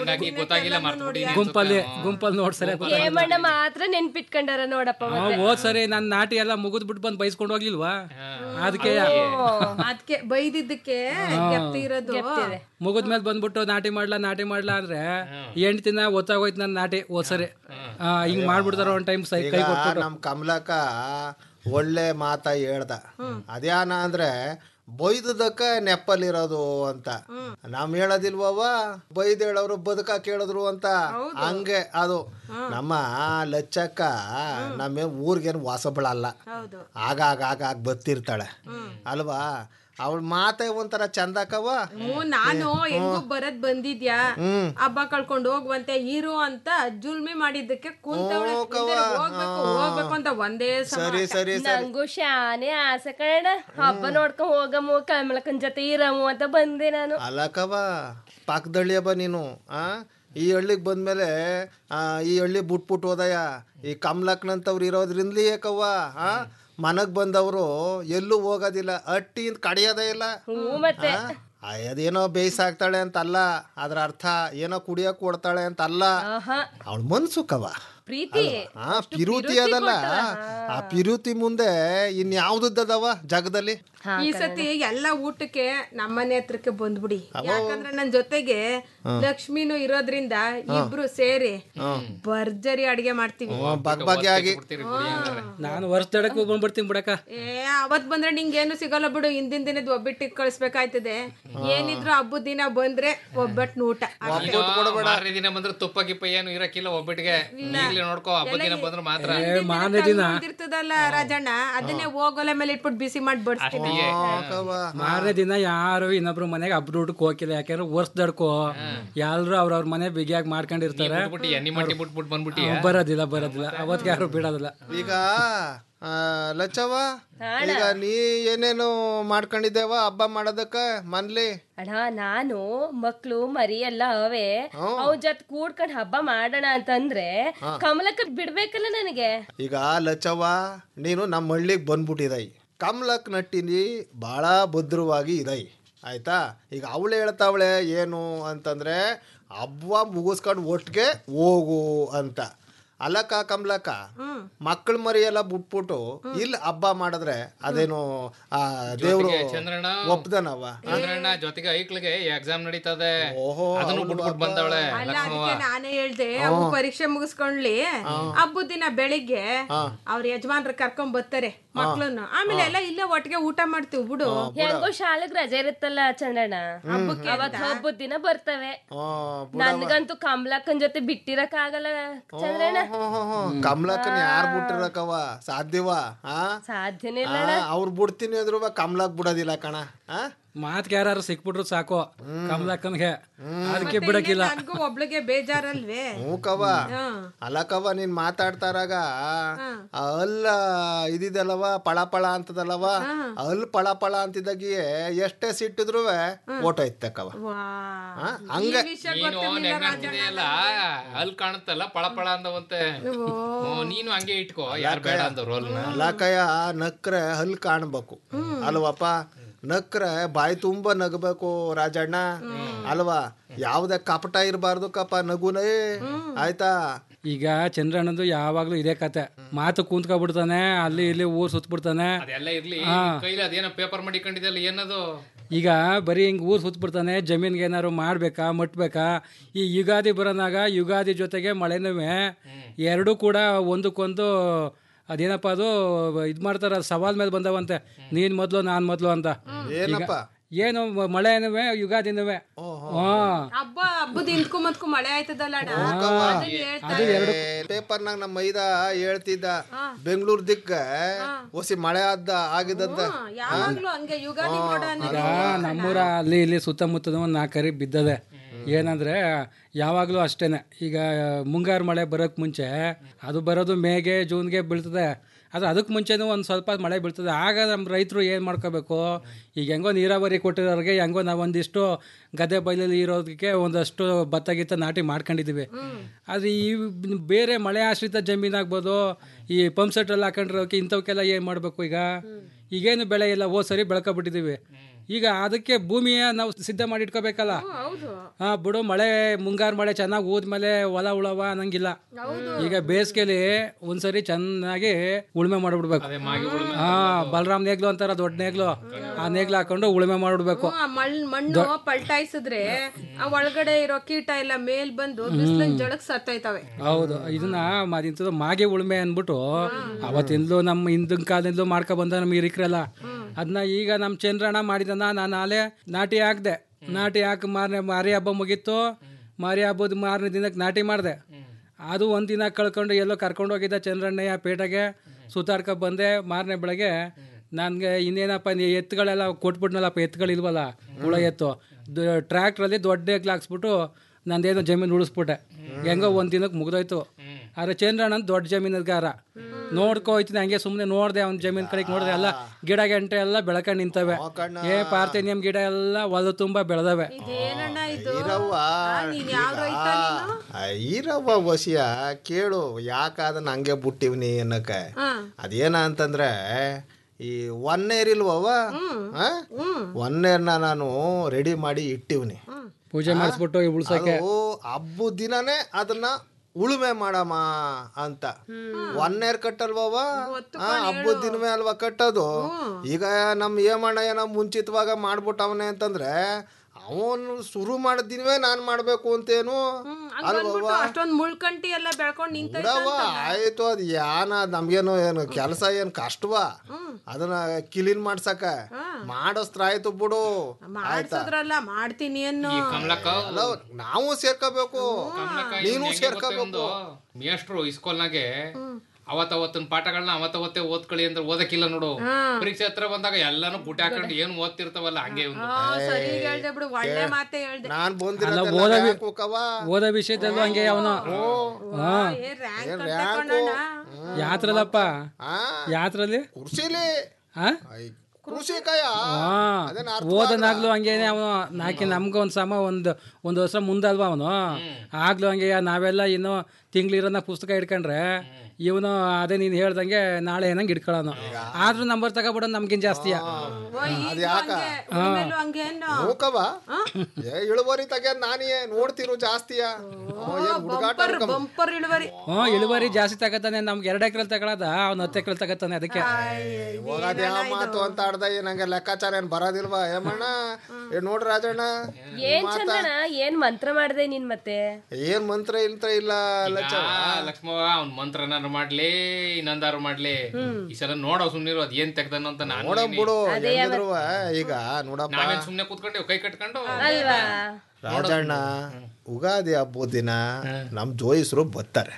ಹಂಗಾಗಿ ಗೊತ್ತಾಗಿಲ್ಲ ಮರ್ತ್ಬಿಟ್ಟಿದ್ದೀನಿ ಗುಂಪಲ್ಲಿ ಗುಂಪಲ್ಲಿ ನೋಡ್ ಸರಿ ಹೇಮಣ್ಣ ಮಾತ್ರ ನೆನ್ಪಿಟ್ಕೊಂಡಾರ ನೋಡಪ್ಪ ಮತ್ತೆ ಹೋದ್ ಸರಿ ನನ್ನ ನಾಟಿ ಎಲ್ಲ ಮುಗಿದ್ ಬಿಟ್ಟು ಬಂದು ಬೈಸ್ಕೊಂಡು ಹೋಗ್ಲಿಲ್ವಾ ಅದಕ್ಕೆ ಅದಕ್ಕೆ ಬೈದಿದ್ದಕ್ಕೆ ಗೆಪ್ತಿ ಇರೋದು ಮುಗಿದ ಮೇಲೆ ಬಂದ್ಬಿಟ್ಟು ನಾಟಿ ಮಾಡ್ಲಾ ನಾಟಿ ಮಾಡ್ಲಾ ಅಂದ್ರೆ ಹೆಂಡ್ತಿನ ಒತ್ತಾಗೋಯ್ತು ನನ್ನ ನಾಟಿ ಹೋದ್ ಸರಿ ಆ, ಹಿಂಗ್ ಮಾಡ್ಬಿಡ್ತಾರ ಒಂದ್ ಟೈಮ್ ಸೈ ಕೈ ಈಗ ಕೊಟ್ಬಿಟ್ಟು ನಮ್ ಕಮಲಕ್ಕ ಒಳ್ಳೆ ಮಾತ ಹೇಳ್ದ ಅದ್ಯಾನ ಅಂದ್ರೆ ಬೈದದಕ್ಕ ನೆಪ್ಪಲ್ಲಿರೋದು ಅಂತ ನಮ್ ಹೇಳೋದಿಲ್ವವ ಬೈದ್ ಹೇಳೋರು ಬದುಕ ಕೇಳಿದ್ರು ಅಂತ ಹಂಗೆ ಅದು ನಮ್ಮ ಲಚ್ಚಕ್ಕ ನಮ್ಮ ಊರ್ಗೇನು ವಾಸಬಳಲ್ಲ ಆಗ ಆಗ ಆಗ ಆಗ ಬತ್ತಿರ್ತಾಳೆ ಅಲ್ವಾ ಅವಳ ಮಾತೆ ಒಂಥರ ಚಂದಕ್ಕವ ಹ್ಞೂ ನಾನು ಹೆಂಗೋ ಬರದ್ ಬಂದಿದ್ಯಾ ಹ್ಮ್. ಹಬ್ಬ ಕಳ್ಕೊಂಡು ಹೋಗುವಂತೆ ಇರು ಅಂತ ಜುಲ್ಮಿ ಮಾಡಿದ್ದಕ್ಕೆ ಕುಂತವಳೆ ಹೋಗ್ಬೇಕು ಹೋಗ್ಬೇಕು ಅಂತ ಒಂದೇ ಸಮ ಸರಿ ಸರಿ ಸರಿ ನಂಗೂ ಶಾನೆ ಆಸೆ ಕಣ ಹಬ್ಬ ನೋಡ್ಕೊಂಡ್ ಹೋಗಮ್ಮು ಕಮಲಕ್ಕನ್ ಜೊತೆ ಇರಮ್ಮು ಅಂತ ಬಂದೆ ನಾನು ಅಲ್ಲಕವ ಪಾಕದಳ್ಳಿಯಬ್ಬ ನೀನು ಆ ಈ ಹಳ್ಳಿಗೆ ಬಂದ್ಮೇಲೆ ಆ, ಈ ಹಳ್ಳಿ ಬಿಟ್ಬಿಟ್ಟು ಹೋದಯ್ಯ ಈ ಕಮ್ಲಕ್ನಂತವ್ರು ಇರೋದ್ರಿಂದಲೇ ಕವ್ವ ಆ ಮನಗ್ ಬಂದವರು ಎಲ್ಲೂ ಹೋಗೋದಿಲ್ಲ ಅಟ್ಟಿ ಅಂತ ಕಡಿಯೋದೇ ಇಲ್ಲ ಮತ್ತೆ ಆ, ಅದೇನೋ ಬೇಯಿಸಾಕ್ತಾಳೆ ಅಂತ ಅಲ್ಲ ಅದ್ರ ಅರ್ಥ ಏನೋ ಕುಡಿಯಕ್ ಕೊಡ್ತಾಳೆ ಅಂತ ಅಲ್ಲ ಅವಳ ಮನ್ಸು ಕವ ಪ್ರೀತಿ ಆ ಪಿರುತಿ ಅದಲ್ಲ ಆ ಪಿರುತಿ ಮುಂದೆ ಇನ್ಯಾವ್ದದ್ದವ ಜಗದಲ್ಲಿ ಈ ಸತಿ ಎಲ್ಲ ಊಟಕ್ಕೆ ನಮ್ಮನೆ ಹತ್ರಕ್ಕೆ ಬಂದ್ಬಿಡಿ ಯಾಕಂದ್ರೆ ನನ್ ಜೊತೆಗೆ ಲಕ್ಷ್ಮಿನೂ ಇರೋದ್ರಿಂದ ಇಬ್ರು ಸೇರಿ ಭರ್ಜರಿ ಅಡಿಗೆ ಮಾಡ್ತೀವಿ ಬಗ್ಬಗೆಯಾಗಿ ನಾನು ವರ್ಷದಡಕ್ಕೆ ಬಂದ್ಬಿಡ್ತೀನಿ ಬಿಡಕ ಏ ಅವತ್ ಬಂದ್ರೆ ನಿಂಗೇನು ಸಿಗಲ್ಲ ಬಿಡು ಹಿಂದಿನ ದಿನದ ಒಬ್ಬಿಟ್ಟಿಗೆ ಕಳಿಸ್ಬೇಕಾಯ್ತದೆ ಏನಿದ್ರು ಹಬ್ಬದ ದಿನ ಬಂದ್ರೆ ಒಬ್ಬಟ್ಟು ಊಟ ಇದು ಮಾರನೇ ದಿನ ಬಂದ್ರೆ ತುಪ್ಪ ಗಿಪ್ಪ ಏನು ಇರಕ್ಕಿಲ್ಲ ಒಬ್ಬಟ್ಟಿಗೆ ಈಗಲೇ ನೋಡ್ಕೋ ಹಬ್ಬದ ದಿನ ಬಂದ್ರೆ ಮಾತ್ರ ಮಾರನೇ ದಿನ ಇರ್ತದಲ್ಲ ರಾಜಣ್ಣ ಅದನ್ನೇ ಹೋಗೋಲೆ ಮೇಲೆ ಇಟ್ಬಿಟ್ಟು ಬಿಸಿ ಮಾಡಿ ಬಡಿಸ್ತೀನಿ ಮಾರನೇ ದಿನ ಯಾರು ಇನ್ನೊಬ್ರು ಮನೆಗೆ ಹಬ್ಬದ ಊಟಕ್ಕೆ ಹೋಗಿಲ್ಲ ಯಾಕಂದ್ರೆ ವರ್ಷದಡ್ಕೋ ಎಲ್ರು ಅವ್ರವ್ರ ಮನೆ ಬಿಗಿಯಾಗಿ ಮಾಡ್ಕೊಂಡಿರ್ತಾರೆ ಬಿಟ್ಬಿಟ್ಟಿಯ ನಿಮ್ಮಟ್ಟಿ ಬಿಟ್ಬಿಟ್ಟು ಬಂದ್ಬಿಟ್ಟಿಯ ಅವ್ರು ಬರೋದಿಲ್ಲ ಬರೋದಿಲ್ಲ ಅವತ್ತಿಗೆ ಯಾರು ಬಿಡೋದಿಲ್ಲ ಈಗ ಆ, ಲಚ್ಚವ್ವ ಈಗ ನೀ ಏನೇನು ಮಾಡ್ಕೊಂಡಿದ್ದೇವ ಹಬ್ಬ ಮಾಡೋದಕ್ಕ ಮನ್ಲಿ ಅಣ್ಣ ನಾನು ಮಕ್ಳು ಮರಿ ಎಲ್ಲ ಅವೇ ಅವ್ ಜೊತೆ ಕೂಡ್ಕೊಂಡ್ ಹಬ್ಬ ಮಾಡೋಣ ಅಂತಂದ್ರೆ ಕಮಲಕ್ಕ ಬಿಡ್ಬೇಕಲ್ಲ ನನಗೆ ಈಗ ಲಚ್ಚವ್ವ ನೀನು ನಮ್ಮ ಹಳ್ಳಿಗೆ ಬಂದ್ಬಿಟ್ಟಿದೈ ಕಮ್ಲಕ್ ನಟ್ಟಿನಿ ಭಾಳ ಭದ್ರವಾಗಿ ಇದೈ ಆಯ್ತಾ ಈಗ ಅವಳು ಹೇಳ್ತಾವಳೆ ಏನು ಅಂತಂದ್ರೆ ಹಬ್ಬ ಮುಗಿಸ್ಕೊಂಡು ಒಟ್ಟಿಗೆ ಹೋಗು ಅಂತ ಅಲ್ಲಕ್ಕ ಕಮ್ಲಕ್ಕ ಮಕ್ಕಳ ಮರಿ ಎಲ್ಲ ಬಿಟ್ಬಿಟ್ಟು ಇಲ್ಲಿ ಹಬ್ಬ ಮಾಡಿದ್ರೆ ಅದೇನು ಆ ದೇವ್ರು ಜೊತೆಗೆ ಚಂದ್ರಣ್ಣ ಒಪ್ದನವ ಚಂದ್ರಣ್ಣ ಜೊತೆಗೆ ಐಕ್ಳಿಗೆ ಎಕ್ಸಾಮ್ ನಡೀತದೆ ಅದನ್ನು ಬಿಟ್ಬಿಟ್ಟು ಬಂದವಳೆ ಅಲ್ಲ ಲಕ್ಷ್ಮವ್ವ ಅದಕ್ಕೆ ನಾನೇ ಹೇಳ್ದೆ ಅವು ಪರೀಕ್ಷೆ ಮುಗಿಸ್ಕೊಂಡ್ಲಿ ಹಬ್ಬದ ದಿನ ಬೆಳಿಗ್ಗೆ ಅವ್ರ ಯಜಮಾನ್ರ ಕರ್ಕೊಂಡ್ ಬರ್ತಾರೆ ಮಕ್ಳನ್ನು ಆಮೇಲೆ ಎಲ್ಲ ಇಲ್ಲೇ ಒಟ್ಟಿಗೆ ಊಟ ಮಾಡ್ತೀವಿ ಬಿಡು ಹೆಂಗೋ ಶಾಲೆಗ್ ರಜೆ ಇರುತ್ತಲ್ಲ ಚಂದ್ರಣ್ಣ ಅವತ್ ಹಬ್ಬದ ದಿನ ಬರ್ತವೆ ನನ್ಗಂತೂ ಕಮಲಕ್ಕನ್ ಜೊತೆ ಬಿಟ್ಟಿರಕ್ ಆಗಲ್ಲ ಚಂದ್ರಣ್ಣ ಕಮ್ಲಕ್ಕನ ಯಾರು ಬಿಟ್ಟಿರಕವ ಸಾಧ್ಯವಾ ಆ ಸಾಧ್ಯನೇ ಆ, ಅವ್ರು ಬಿಡ್ತೀನಿ ಅಂದ್ರು ಕಮ್ಲಕ್ ಬಿಡೋದಿಲ್ಲ ಕಣ ಆ ಮಾತ್ಗೆ ಯಾರು ಸಿಕ್ಬಿಟ್ರು ಸಾಕು ಕಮಲಕ್ಕನ್ಗೆ ಅದಕ್ಕೆ ಬಿಡಕ್ಕಿಲ್ಲ ನನ್ಗೂ ಒಬ್ಳಿಗೆ ಬೇಜಾರಲ್ವೇ ಹ್ಞೂ ಕವ ಅಲ್ಲ ಕವ ನೀನ್ ಮಾತಾಡ್ತಾರಾಗ ಆ ಅಲ್ಲ ಇದಿದಲ್ಲವ ಪಳ ಪಳ ಅಂತದಲ್ಲವ ಅಲ್ ಪಳ ಪಳ ಅಂತಿದ್ದಾಗಿಯೇ ಎಷ್ಟೇ ಸಿಟ್ಟಿದ್ರು ಓಟೋ ಐತೆ ಕವ ಆ, ಹಂಗೆ ನೀನು ನೆಗ್ನಾಡ್ತಿದೆಯಲ್ಲ ಅಲ್ಲಿ ಕಾಣುತ್ತಲ್ಲ ಪಳ ಪಳ ಅಂದವಂತೆ ಹ್ಮ್, ನೀನು ಹಂಗೆ ಇಟ್ಕೋ ಯಾರು ಬೇಡ ಅಂದವ್ರು ಅಲ್ನ ಲಕಯ ನಕ್ರೆ ಹಲ್ ಕಾಣ್ಬೇಕು ಅಲ್ವಪ್ಪ ನಕ್ರೆ ಬಾಯಿ ತುಂಬ ನಗಬೇಕು ರಾಜಣ್ಣ ಅಲ್ವಾ ಯಾವ್ದೇ ಕಪಟ ಇರಬಾರ್ದು ಕಪ್ಪ ನಗುನೇ ಆಯ್ತಾ ಈಗ ಚಂದ್ರಣ್ಣಂದು ಯಾವಾಗ್ಲೂ ಇದೇ ಕತೆ ಮಾತು ಕೂತ್ಕೊಬಿಡ್ತಾನೆ ಅಲ್ಲಿ ಇಲ್ಲಿ ಊರ್ ಸುತ್ಬಿಡ್ತಾನೆ ಅದೆಲ್ಲ ಇರ್ಲಿ ಹಾ. ಕೈಲಿ ಅದೇನೋ ಪೇಪರ್ ಮಾಡಿಕೊಂಡಿದ್ದಲ್ಲ ಏನದು ಈಗ ಬರೀ ಹಿಂಗ್ ಊರ್ ಸುತ್ಬಿಡ್ತಾನೆ ಜಮೀನ್ಗೆ ಏನಾದ್ರು ಮಾಡ್ಬೇಕಾ ಮುಟ್ಬೇಕಾ ಈ ಯುಗಾದಿ ಬರೋನಾಗ ಯುಗಾದಿ ಜೊತೆಗೆ ಮಳೆನೂ ಎರಡೂ ಕೂಡ ಒಂದಕ್ಕೊಂದು ಅದೇನಪ್ಪ ಅದು ಇದ್ ಮಾಡ್ತಾರ ಸವಾಲ್ ಮೇಲೆ ಬಂದವಂತೆ ನೀನ್ ಮೊದ್ಲು ನಾನ್ ಮೊದ್ಲು ಅಂತ ಈಗ ಏನಪ್ಪ? ಏನು ಮಳೆನೂ ಯುಗಾದಿನೂ ಹಾ ಹಬ್ಬ ಹಬ್ಬದ ಇಂದ್ಕು ಮತ್ಕು ಮಳೆ ಆಯ್ತದಲ್ಲ ಅಣ್ಣ ಅದನ್ನ ಹೇಳ್ತಾ ಪೇಪರ್ನಾಗ ನಮ್ಮ ಮೈದ ಹೇಳ್ತಿದ್ದ ಬೆಂಗಳೂರು ದಿಕ್ಕ ಹೊಸಿ ಮಳೆ ಆದ ಆಗಿದ್ದಂತ ಯಾವಾಗ್ಲೂ ಹಂಗೆ ಯುಗಾದಿ ನೋಡ ಈಗ ನಮ್ಮೂರ ಅಲ್ಲಿ ಇಲ್ಲಿ ಸುತ್ತಮುತ್ತದ ಒಂದು ನಾಲ್ಕರಿ ಬಿದ್ದದೆ ಏನಂದ್ರೆ ಯಾವಾಗಲೂ ಅಷ್ಟೇನೆ ಈಗ ಮುಂಗಾರು ಮಳೆ ಬರೋಕ್ಕೆ ಮುಂಚೆ ಅದು ಬರೋದು ಮೇಗೆ ಜೂನ್ಗೆ ಬೀಳ್ತದೆ ಅದು ಅದಕ್ಕೆ ಮುಂಚೆನೂ ಒಂದು ಸ್ವಲ್ಪ ಮಳೆ ಬೀಳ್ತದೆ ಆಗ ನಮ್ಮ ರೈತರು ಏನು ಮಾಡ್ಕೋಬೇಕು ಈಗ ಹೆಂಗೋ ನೀರಾವರಿ ಕೊಟ್ಟಿರೋರಿಗೆ ಹೆಂಗೋ ನಾವು ಒಂದಿಷ್ಟು ಗದ್ದೆ ಬೈಲಲ್ಲಿ ಇರೋದಕ್ಕೆ ಒಂದಷ್ಟು ಭತ್ತ ಗಿತ್ತ ನಾಟಿ ಮಾಡ್ಕೊಂಡಿದ್ದೀವಿ ಆದರೆ ಈ ಬೇರೆ ಮಳೆ ಆಶ್ರಿತ ಜಮೀನಾಗ್ಬೋದು ಈ ಪಂಪ್ ಸೆಟ್ಟಲ್ಲಿ ಹಾಕೊಂಡಿರೋಕೆ ಇಂಥವಕ್ಕೆಲ್ಲ ಏನು ಮಾಡಬೇಕು ಈಗ ಈಗೇನು ಬೆಳೆ ಇಲ್ಲ ಹೋದ್ ಸರಿ ಬೆಳ್ಕೊಬಿಟ್ಟಿದ್ದೀವಿ ಈಗ ಅದಕ್ಕೆ ಭೂಮಿಯ ನಾವು ಸಿದ್ಧ ಮಾಡಿ ಇಟ್ಕೋಬೇಕಲ್ಲ ಹೌದು ಹಾ ಬಿಡು ಮಳೆ ಮುಂಗಾರು ಮಳೆ ಚೆನ್ನಾಗಿ ಹೋದ್ಮೇಲೆ ಹೊಲ ಉಳವ ಅನ್ನಂಗಿಲ್ಲ ಈಗ ಬೇಸಿಗೆಲಿ ಒಂದ್ಸರಿ ಚೆನ್ನಾಗಿ ಉಳುಮೆ ಮಾಡ್ಬಿಡ್ಬೇಕು ಹಾ ಬಲರಾಮ್ ನೇಗ್ಲು ಅಂತಾರ ದೊಡ್ಡ ನೇಗ್ಲು ಆ ನೇಗ್ಲು ಹಾಕೊಂಡು ಉಳುಮೆ ಮಾಡ್ಬಿಡ್ಬೇಕು ಆ ಮಳ್ ಮಣ್ಣು ಪಲ್ಟಾಯಿಸಿದ್ರೆ ಆ ಒಳಗಡೆ ಇರೋ ಕೀಟ ಎಲ್ಲ ಮೇಲ್ ಬಂದು ಬಿಸಿಲಿನ ಜಳಕ್ ಸತ್ತೋಯ್ತವೆ ಹೌದು ಇದನ್ನ ಇಂಥದ್ದು ಮಾಗೆ ಉಳುಮೆ ಅಂದ್ಬಿಟ್ಟು ಅವತ್ತಿಂದಲೂ ನಮ್ಮ ಹಿಂದಿನ ಕಾಲದಿಂದಲೂ ಮಾಡ್ಕೊ ಬಂದ ನಮ್ಮ ಹಿರಿಕ್ರಲ್ಲ ಅದನ್ನ ಈಗ ನಮ್ಮ ಚಂದ್ರಣ್ಣ ಮಾಡಿದನ ನಾನು ಆಲೆ ನಾಟಿ ಹಾಕ್ದೆ ನಾಟಿ ಹಾಕಿ ಮಾರನೇ ಮಾರಿ ಹಬ್ಬ ಮುಗೀತು ಮಾರಿ ಹಬ್ಬದ ಮಾರನೇ ದಿನಕ್ಕೆ ನಾಟಿ ಮಾಡಿದೆ ಅದು ಒಂದಿನ ಕಳ್ಕೊಂಡು ಎಲ್ಲೋ ಕರ್ಕೊಂಡು ಹೋಗಿದ್ದ ಚಂದ್ರಣ್ಣಯ್ಯ ಪೇಟೆಗೆ ಸುತ್ತಾಡ್ಕೊ ಬಂದೆ ಮಾರನೇ ಬೆಳಗ್ಗೆ ನನಗೆ ಇನ್ನೇನಪ್ಪ ನೀ ಎತ್ತುಗಳೆಲ್ಲ ಕೊಟ್ಬಿಟ್ನಲ್ಲಪ್ಪ ಎತ್ತುಗಳಿಲ್ವಲ್ಲ ಹುಳ ಎತ್ತು ಟ್ರ್ಯಾಕ್ಟ್ರಲ್ಲಿ ದೊಡ್ಡ ಎಗ್ಲು ಹಾಕ್ಸ್ಬಿಟ್ಟು ನಂದೇನೋ ಜಮೀನು ಉಳಿಸ್ಬಿಟ್ಟೆ ಹೆಂಗೋ ಒಂದ್ ದಿನಕ್ಕೆ ಮುಗ್ದೋಯ್ತು ಆದ್ರೆ ಚಂದ್ರಣ್ಣ ಅಂತ ದೊಡ್ಡ ಜಮೀನುಗಾರ ನೋಡ್ಕೊ ಹೋಯ್ತೀನಿ ಹಂಗೆ ಸುಮ್ಮನೆ ನೋಡ್ದೆ ಅವ್ನ ಜಮೀನ್ ಕಡೆಗೆ ನೋಡಿದೆ ಎಲ್ಲ ಗಿಡ ಗಂಟೆ ಎಲ್ಲ ಬೆಳಕಂಡು ನಿಂತವೆ ಏ ಪಾರ್ಥೇನಿಯಂ ಗಿಡ ಎಲ್ಲ ಹೊಲ ತುಂಬಾ ಬೆಳೆದವೆ ಏನಣ್ಣ ಇದು ಇರವ್ವ ಆ, ನೀನ್ ಯಾವ ರೈತ ನೀನು ಈರವ್ವ ವಸಿಯ ಕೇಳು ಯಾಕ ಅದನ್ನ ಹಂಗೆ ಬಿಟ್ಟಿವ್ನಿ ಅನ್ನಕ್ಕೆ ಹಾ. ಅದೇನ ಅಂತಂದ್ರೆ ಈ ಒನ್ನೇರ್ ಇಲ್ವವ ಒನ್ನೇರ್ನ ನಾನು ರೆಡಿ ಮಾಡಿ ಇಟ್ಟಿವ್ನಿ ಪೂಜೆ ಮಾಡಿಸ್ಬಿಟ್ಟು ಉಳ್ಸಕ್ಕೆ ಅದು ಹಬ್ಬದ ದಿನನೇ ಅದನ್ನ ಉಳುಮೆ ಮಾಡಮ್ಮ ಅಂತ ಒನ್ನೇರ್ ಕಟ್ಟಲ್ವವ ಹಬ್ಬದ ದಿನವೇ ಅಲ್ವಾ ಕಟ್ಟೋದು ಈಗ ನಮ್ ಏಮಣ್ಣ ಏನೋ ಮುಂಚಿತವಾಗ ಮಾಡ್ಬಿಟ್ಟವನೆ ಅಂತಂದ್ರೆ ಅವನು ಶುರು ಮಾಡಿದ ದಿನವೇ ನಾನ್ ಮಾಡ್ಬೇಕು ಅಂತೇನು ಅಲ್ವವ ಅಷ್ಟೊಂದ್ ಮುಳ್ಕಂಟಿ ಎಲ್ಲ ಬೆಳ್ಕೊಂಡ್ ನಿಂತ ಬಿಡವ್ವ ಆಯ್ತು ಅದ್ ಯಾನ ನಮ್ಗೇನು ಏನು ಕೆಲಸ ಏನ್ ಕಷ್ಟವಾ ಅದನ್ನ ಕ್ಲೀನ್ ಮಾಡ್ಸಕ ಮಾಡಿಸ್ತ್ರ ಆಯ್ತು ಬಿಡು ಆಯ್ತಾ ಮಾಡ್ಸೋದ್ರಲ್ಲ ಮಾಡ್ತೀನಿ ಅನ್ನೋ ಅಲ್ಲ, ನಾವು ಸೇರ್ಕೋಬೇಕು ನೀನು ಸೇರ್ಕೋಬೇಕು ಮೇಷ್ಟ್ರು ಇಸ್ಕೊಲ್ನಾಗೆ ಅವತ್ತವತ್ತಿನ ಪಾಠಗಳನ್ನ ಅವತ್ತವತ್ತೇ ಓದ್ಕೊಳ್ಳಿ ಅಂದ್ರೆ ಓದಕ್ಕಿಲ್ಲ ನೋಡು ಪರೀಕ್ಷೆ ಹತ್ರ ಬಂದಾಗ ಎಲ್ಲಾನು ಗುಟ್ಟಿ ಹಾಕೊಂಡು ಏನ್ ಓದ್ತಿರ್ತಾವಲ್ಲ ಹಂಗೆ ಒಂದು ಆ, ಸರಿ ಹೇಳ್ದೆ ಬಿಡು ಒಳ್ಳೆ ಮಾತೆ ಹೇಳ್ದೆ ನಾನ್ ಅಲ್ಲ ಬಂದಿರೋದೆಲ್ಲ ಓದ ಯಾಕೋಕವ್ವ? ಓದೋ ವಿಷಯದಲ್ಲೂ ಹಂಗೆ ಅವನು ಹಾ ಏ ರ್ಯಾಂಕ್ ಏನ್ ಅಂತ ರ್ಯಾಂಕು? ತಕೊಂಡಣ್ಣ. ಯಾತ್ರದಪ್ಪ ಆ? ಯಾತ್ರಲ್ಲಿ ಕುರ್ಸಿಲಿ ಹಾ ಕೃಷಿ ಕಾಯ ಹಾ ಓದನಾಗ್ಲು ಹಂಗೇನೆ ಅವನು ನಾಕಿ ನಮ್ಗೆ ಒಂದ್ ಸಮ ಒಂದ್ ಒಂದ್ ವರ್ಷ ಮುಂದಲ್ವಾ ಅವನು ಆಗ್ಲೂ ಹಂಗೆ ನಾವೆಲ್ಲ ಇನ್ನು ತಿಂಗ್ಳಿರೋನ ಪುಸ್ತಕ ಇಟ್ಕೊಂಡ್ರೆ ಇವನು ಅದೇ ನೀನ್ ಹೇಳ್ದಂಗೆ ನಾಳೆ ಏನಂಗೆ ಇಟ್ಕೊಳ್ಳೋನು ಆದ್ರೂ ನಂಬರ್ ತಗೊಬಿಡೋ ನಮ್ಗಿನ್ ಜಾಸ್ತಿಯ ಅದ್ ಯಾಕ ಉಳ್ಮೇಲೂ ಹಂಗೆ ಅನ್ನೋ. ಮೂಕವ ಏ ಇಳುವರಿ ತೆಗ್ಯಾದ ನಾನೇ ನೋಡ್ತಿರು ಜಾಸ್ತಿಯ ಹುಡುಗಾಟ ಬಂಪರ್ ಬಂಪರ್ ಇಳುವರಿ ಹ್ಞೂ ಇಳುವರಿ ಜಾಸ್ತಿ ತಗತಾನೆ ನಮ್ಗೆ ಎರಡು ಎಕರೆ ತಗೊಳದ ಅವ್ನು ಹತ್ತು ಎಕರೆ ತಗತಾನೆ ಅದಕ್ಕೆ ಹೋಗದ ಯಾವ ಮಾತು ಅಂತ ಆಡ್ದ ನಂಗೆ ಲೆಕ್ಕಾಚಾರ ಏನ್ ಬರೋದಿಲ್ವಾ ಏಮಣ್ಣ ಏ ನೋಡ್ರಿ ರಾಜಣ್ಣ ಏನ್ ಚಂದಣ್ಣ ಏನ್ ಮಂತ್ರ ಮಾಡ್ದೆ ನೀನ್ ಮತ್ತೆ ಏನ್ ಮಂತ್ರ ಇಂತ್ರ ಇಲ್ಲ ಲಚ್ಚ ಲಕ್ಷ್ಮವ್ವ ಅವ್ನ್ ಮಂತ್ರನಾರು ಮಾಡ್ಲಿ ಇನ್ನೊಂದಾರು ಮಾಡ್ಲಿ ಈ ಸಲ ನೋಡೋ ಸುಮ್ನಿರು ಅದ್ ಏನ್ ತೆಗ್ದನು ಅಂತ ನಾನು ನೋಡ ನೀನು- ಬಿಡು ಹೆಂಗಿದ್ರು ಈಗ ನೋಡಪ್ಪ ನಾವೇನ್ ಸುಮ್ನೆ ಕೂತ್ಕೊಂಡೇವ್ ಕೈ ಕಟ್ಕೊಂಡು ಅಲ್ವಾ ರಾಜಣ್ಣ ಉಗಾದಿ ಹಬ್ಬದ ದಿನ ನಮ್ ಜೋಯಿಸರು ಬರ್ತಾರೆ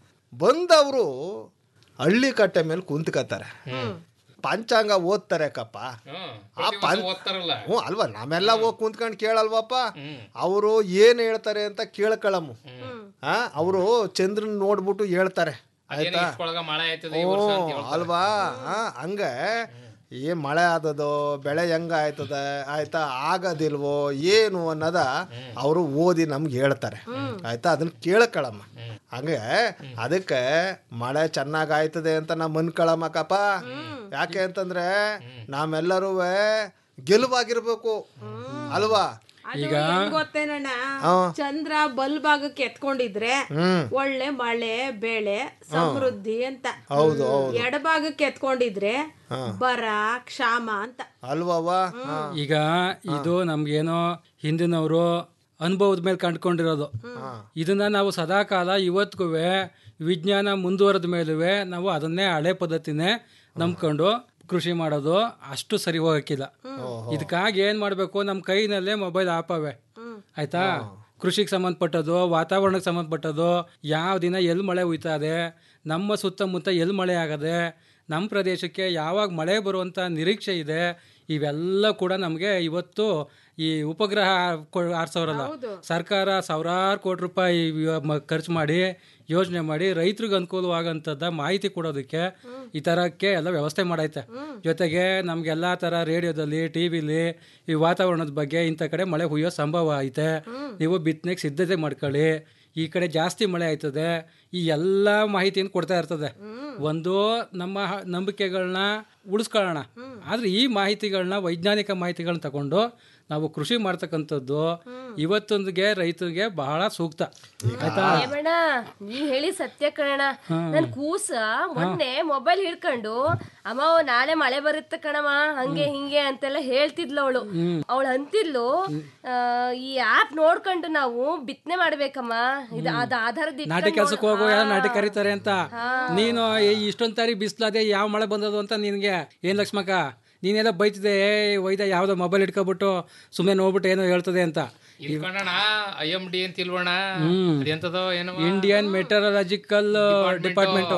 ಬಂದವರು ಹಳ್ಳಿ ಕಟ್ಟೆ ಮೇಲೆ ಕುಂತ್ಕತಾರೆ ಪಂಚಾಂಗ ಓದ್ತಾರೆ ಕಪ್ಪ ಆ ಪಂ ಓದ್ತಾರಲ್ಲ ಹ್ಞೂ ಅಲ್ವಾ ನಾವೆಲ್ಲ ಹೋಗಿ ಕುಂತ್ಕೊಂಡು ಕೇಳಲ್ವಪ್ಪ ಅವರು ಏನ್ ಹೇಳ್ತಾರೆ ಅಂತ ಕೇಳ್ಕೊಳಮ್ಮು ಆ ಅವರು ಚಂದ್ರನ್ ನೋಡ್ಬಿಟ್ಟು ಹೇಳ್ತಾರೆ ಅದೇನೋ ಆಯ್ತಾ ಇಷ್ಟ್ರೊಳಗ ಮಳೆ ಆಯ್ತದೆ ಈ ವರ್ಷ ಅಂತ ಹ್ಞೂ, ಹೇಳ್ತಾರೆ. ಅಲ್ವಾ ಆ, ಹಂಗ ಏ ಮಳೆ ಆದದೋ ಬೆಳೆ ಹೆಂಗ ಆಯ್ತದ ಆಯ್ತಾ ಆಗದಿಲ್ವೋ ಏನು ಅನ್ನೋದ ಅವರು ಓದಿ ನಮ್ಗೆ ಹೇಳ್ತಾರೆ ಆಯ್ತಾ ಅದನ್ನ ಕೇಳ್ಕೊಳಮ್ಮ ಹಂಗೆ ಅದಕ್ಕೆ ಮಳೆ ಚೆನ್ನಾಗ್ ಆಯ್ತದೆ ಅಂತ ನಾವು ಅನ್ಕೊಳಮ್ಮಕ್ಕಪ್ಪ ಯಾಕೆ ಅಂತಂದ್ರೆ ನಾವೆಲ್ಲರೂ ಗೆಲುವಾಗಿರ್ಬೇಕು ಅಲ್ವಾ ಅದು ಹೆಂಗ್ ಗೊತ್ತೇನಣ್ಣ ಚಂದ್ರ ಬಲ್ ಭಾಗಕ್ಕೆ ಎತ್ಕೊಂಡಿದ್ರೆ ಹ್ಮ್. ಒಳ್ಳೆ ಮಳೆ ಬೆಳೆ ಸಮೃದ್ಧಿ ಅಂತ ಹೌದು ಹೌದು ಎಡಭಾಗಕ್ಕೆ ಎತ್ಕೊಂಡಿದ್ರೆ ಬರ ಕ್ಷಾಮ ಅಂತ ಅಲ್ವವ್ವ ಹಾ. ಈಗ ಇದು ನಮ್ಗೇನೋ ಹಿಂದಿನವರು ಅನುಭವದ ಮೇಲೆ ಕಂಡ್ಕೊಂಡಿರೋದು ಇದನ್ನ ನಾವು ಸದಾಕಾಲ ಇವತ್ತಿಗೂ ವಿಜ್ಞಾನ ಮುಂದುವರೆದ ಮೇಲುವೆ ನಾವು ಅದನ್ನೇ ಹಳೆ ಪದ್ಧತಿನೇ ನಂಬ್ಕೊಂಡು ಕೃಷಿ ಮಾಡೋದು ಅಷ್ಟು ಸರಿ ಹೋಗಕ್ಕಿಲ್ಲ ಇದಕ್ಕಾಗಿ ಏನ್ ಮಾಡ್ಬೇಕು ನಮ್ಮ ಕೈನಲ್ಲೇ ಮೊಬೈಲ್ ಆಪವೆ ಆಯ್ತಾ ಕೃಷಿಗೆ ಸಂಬಂಧಪಟ್ಟದ್ದು ವಾತಾವರಣಕ್ಕೆ ಸಂಬಂಧಪಟ್ಟದ್ದು ಯಾವ ದಿನ ಎಲ್ಲಿ ಮಳೆ ಹುಯ್ತಾ ಇದೆ ನಮ್ಮ ಸುತ್ತಮುತ್ತ ಎಲ್ಲಿ ಮಳೆ ಆಗದೆ ನಮ್ಮ ಪ್ರದೇಶಕ್ಕೆ ಯಾವಾಗ ಮಳೆ ಬರುವಂಥ ನಿರೀಕ್ಷೆ ಇದೆ ಇವೆಲ್ಲ ಕೂಡ ನಮಗೆ ಇವತ್ತು ಈ ಉಪಗ್ರಹ ಕೊ- ಆರ್ಸೋರಲ್ಲ ಸರ್ಕಾರ ಸಾವಿರಾರು ಕೋಟಿ ರೂಪಾಯಿ ಇವ- ಮ- ಖರ್ಚು ಮಾಡಿ ಯೋಜನೆ ಮಾಡಿ ರೈತರಿಗೆ ಅನುಕೂಲವಾಗಂಥದ್ದ ಮಾಹಿತಿ ಕೊಡೋದಕ್ಕೆ ಈ ಥರಕ್ಕೆ ಎಲ್ಲ ವ್ಯವಸ್ಥೆ ಮಾಡೈತೆ ಜೊತೆಗೆ ನಮಗೆಲ್ಲ ಥರ ರೇಡಿಯೋದಲ್ಲಿ ಟಿ ವಿಲಿ ಈ ವಾತಾವರಣದ ಬಗ್ಗೆ ಇಂಥ ಕಡೆ ಮಳೆ ಹುಯ್ಯೋ ಸಂಭವ ಐತೆ ನೀವು ಬಿತ್ತನೆಗೆ ಸಿದ್ಧತೆ ಮಾಡ್ಕೊಳ್ಳಿ ಈ ಕಡೆ ಜಾಸ್ತಿ ಮಳೆ ಆಯ್ತದೆ ಈ ಎಲ್ಲ ಮಾಹಿತಿಯನ್ನು ಕೊಡ್ತಾ ಇರ್ತದೆ ಒಂದು ನಮ್ಮ ಹ- ನಂಬಿಕೆಗಳನ್ನ ಉಳಿಸ್ಕೊಳ್ಳೋಣ ಆದ್ರೆ ಈ ಮಾಹಿತಿಗಳನ್ನ ವೈಜ್ಞಾನಿಕ ಮಾಹಿತಿಗಳನ್ನ ತಗೊಂಡು ನಾವು ಕೃಷಿ ಮಾಡ್ತಕ್ಕಂಥದ್ದು ಇವತ್ತೊಂದಿಗೆ ರೈತರಿಗೆ ಬಹಳ ಸೂಕ್ತ ಆಯ್ತಾ ಏಮಣ್ಣ ನೀ ಹೇಳಿ ಸತ್ಯ ಕಣ ನನ್ ಕೂಸ ಮೊನ್ನೆ ಮೊಬೈಲ್ ಹಿಡ್ಕೊಂಡು ಅಮ್ಮ ನಾಳೆ ಮಳೆ ಬರುತ್ತೆ ಕಣಮ್ಮ ಹಂಗೆ ಹಿಂಗೆ ಅಂತೆಲ್ಲ ಹೇಳ್ತಿದ್ಲು ಅವಳು ಅವಳು ಅಂತಿದ್ಲು ಆ, ಈ ಆಪ್ ನೋಡ್ಕೊಂಡು ನಾವು ಬಿತ್ತನೆ ಮಾಡ್ಬೇಕಮ್ಮ ಇದು ಅದ ಆಧಾರದ ನಾಟಿ ಕೆಲ್ಸಕ್ಕೆ ಹೋಗೋ ಯಾರು ನಾಟಿ ಕರೀತಾರೆ ಅಂತ ನೀನು ಈ- ಇಷ್ಟೊಂದ್ ತಾರಿ ಬಿಸ್ಲಾದೆ ಯಾವ ಮಳೆ ಬಂದದು ಅಂತ ನಿನ್ಗೆ ಏನ್ ಲಕ್ಷ್ಮಕ್ಕ ನೀನೆಲ್ಲ ಬೈತಿದೆ ಏ ವೈದ ಯಾವ್ದೋ ಮೊಬೈಲ್ ಇಟ್ಕೊಬಿಟ್ಟು ಸುಮ್ಮನೆ ನೋಡ್ಬಿಟ್ಟು ಏನೋ ಹೇಳ್ತದೆ ಅಂತ ಇಲ್ಕಣ್ಣ ಐ ಎಂ ಡಿ ಅಂತ ಇಲ್ವಣ್ಣ ಹ್ಮ್. ಅದೆಂತದೋ ಏನೋ ಇಂಡಿಯನ್ ಮೆಟರಾಲಜಿಕಲ್ ಡಿಪಾರ್ಟ್ಮೆಂಟ್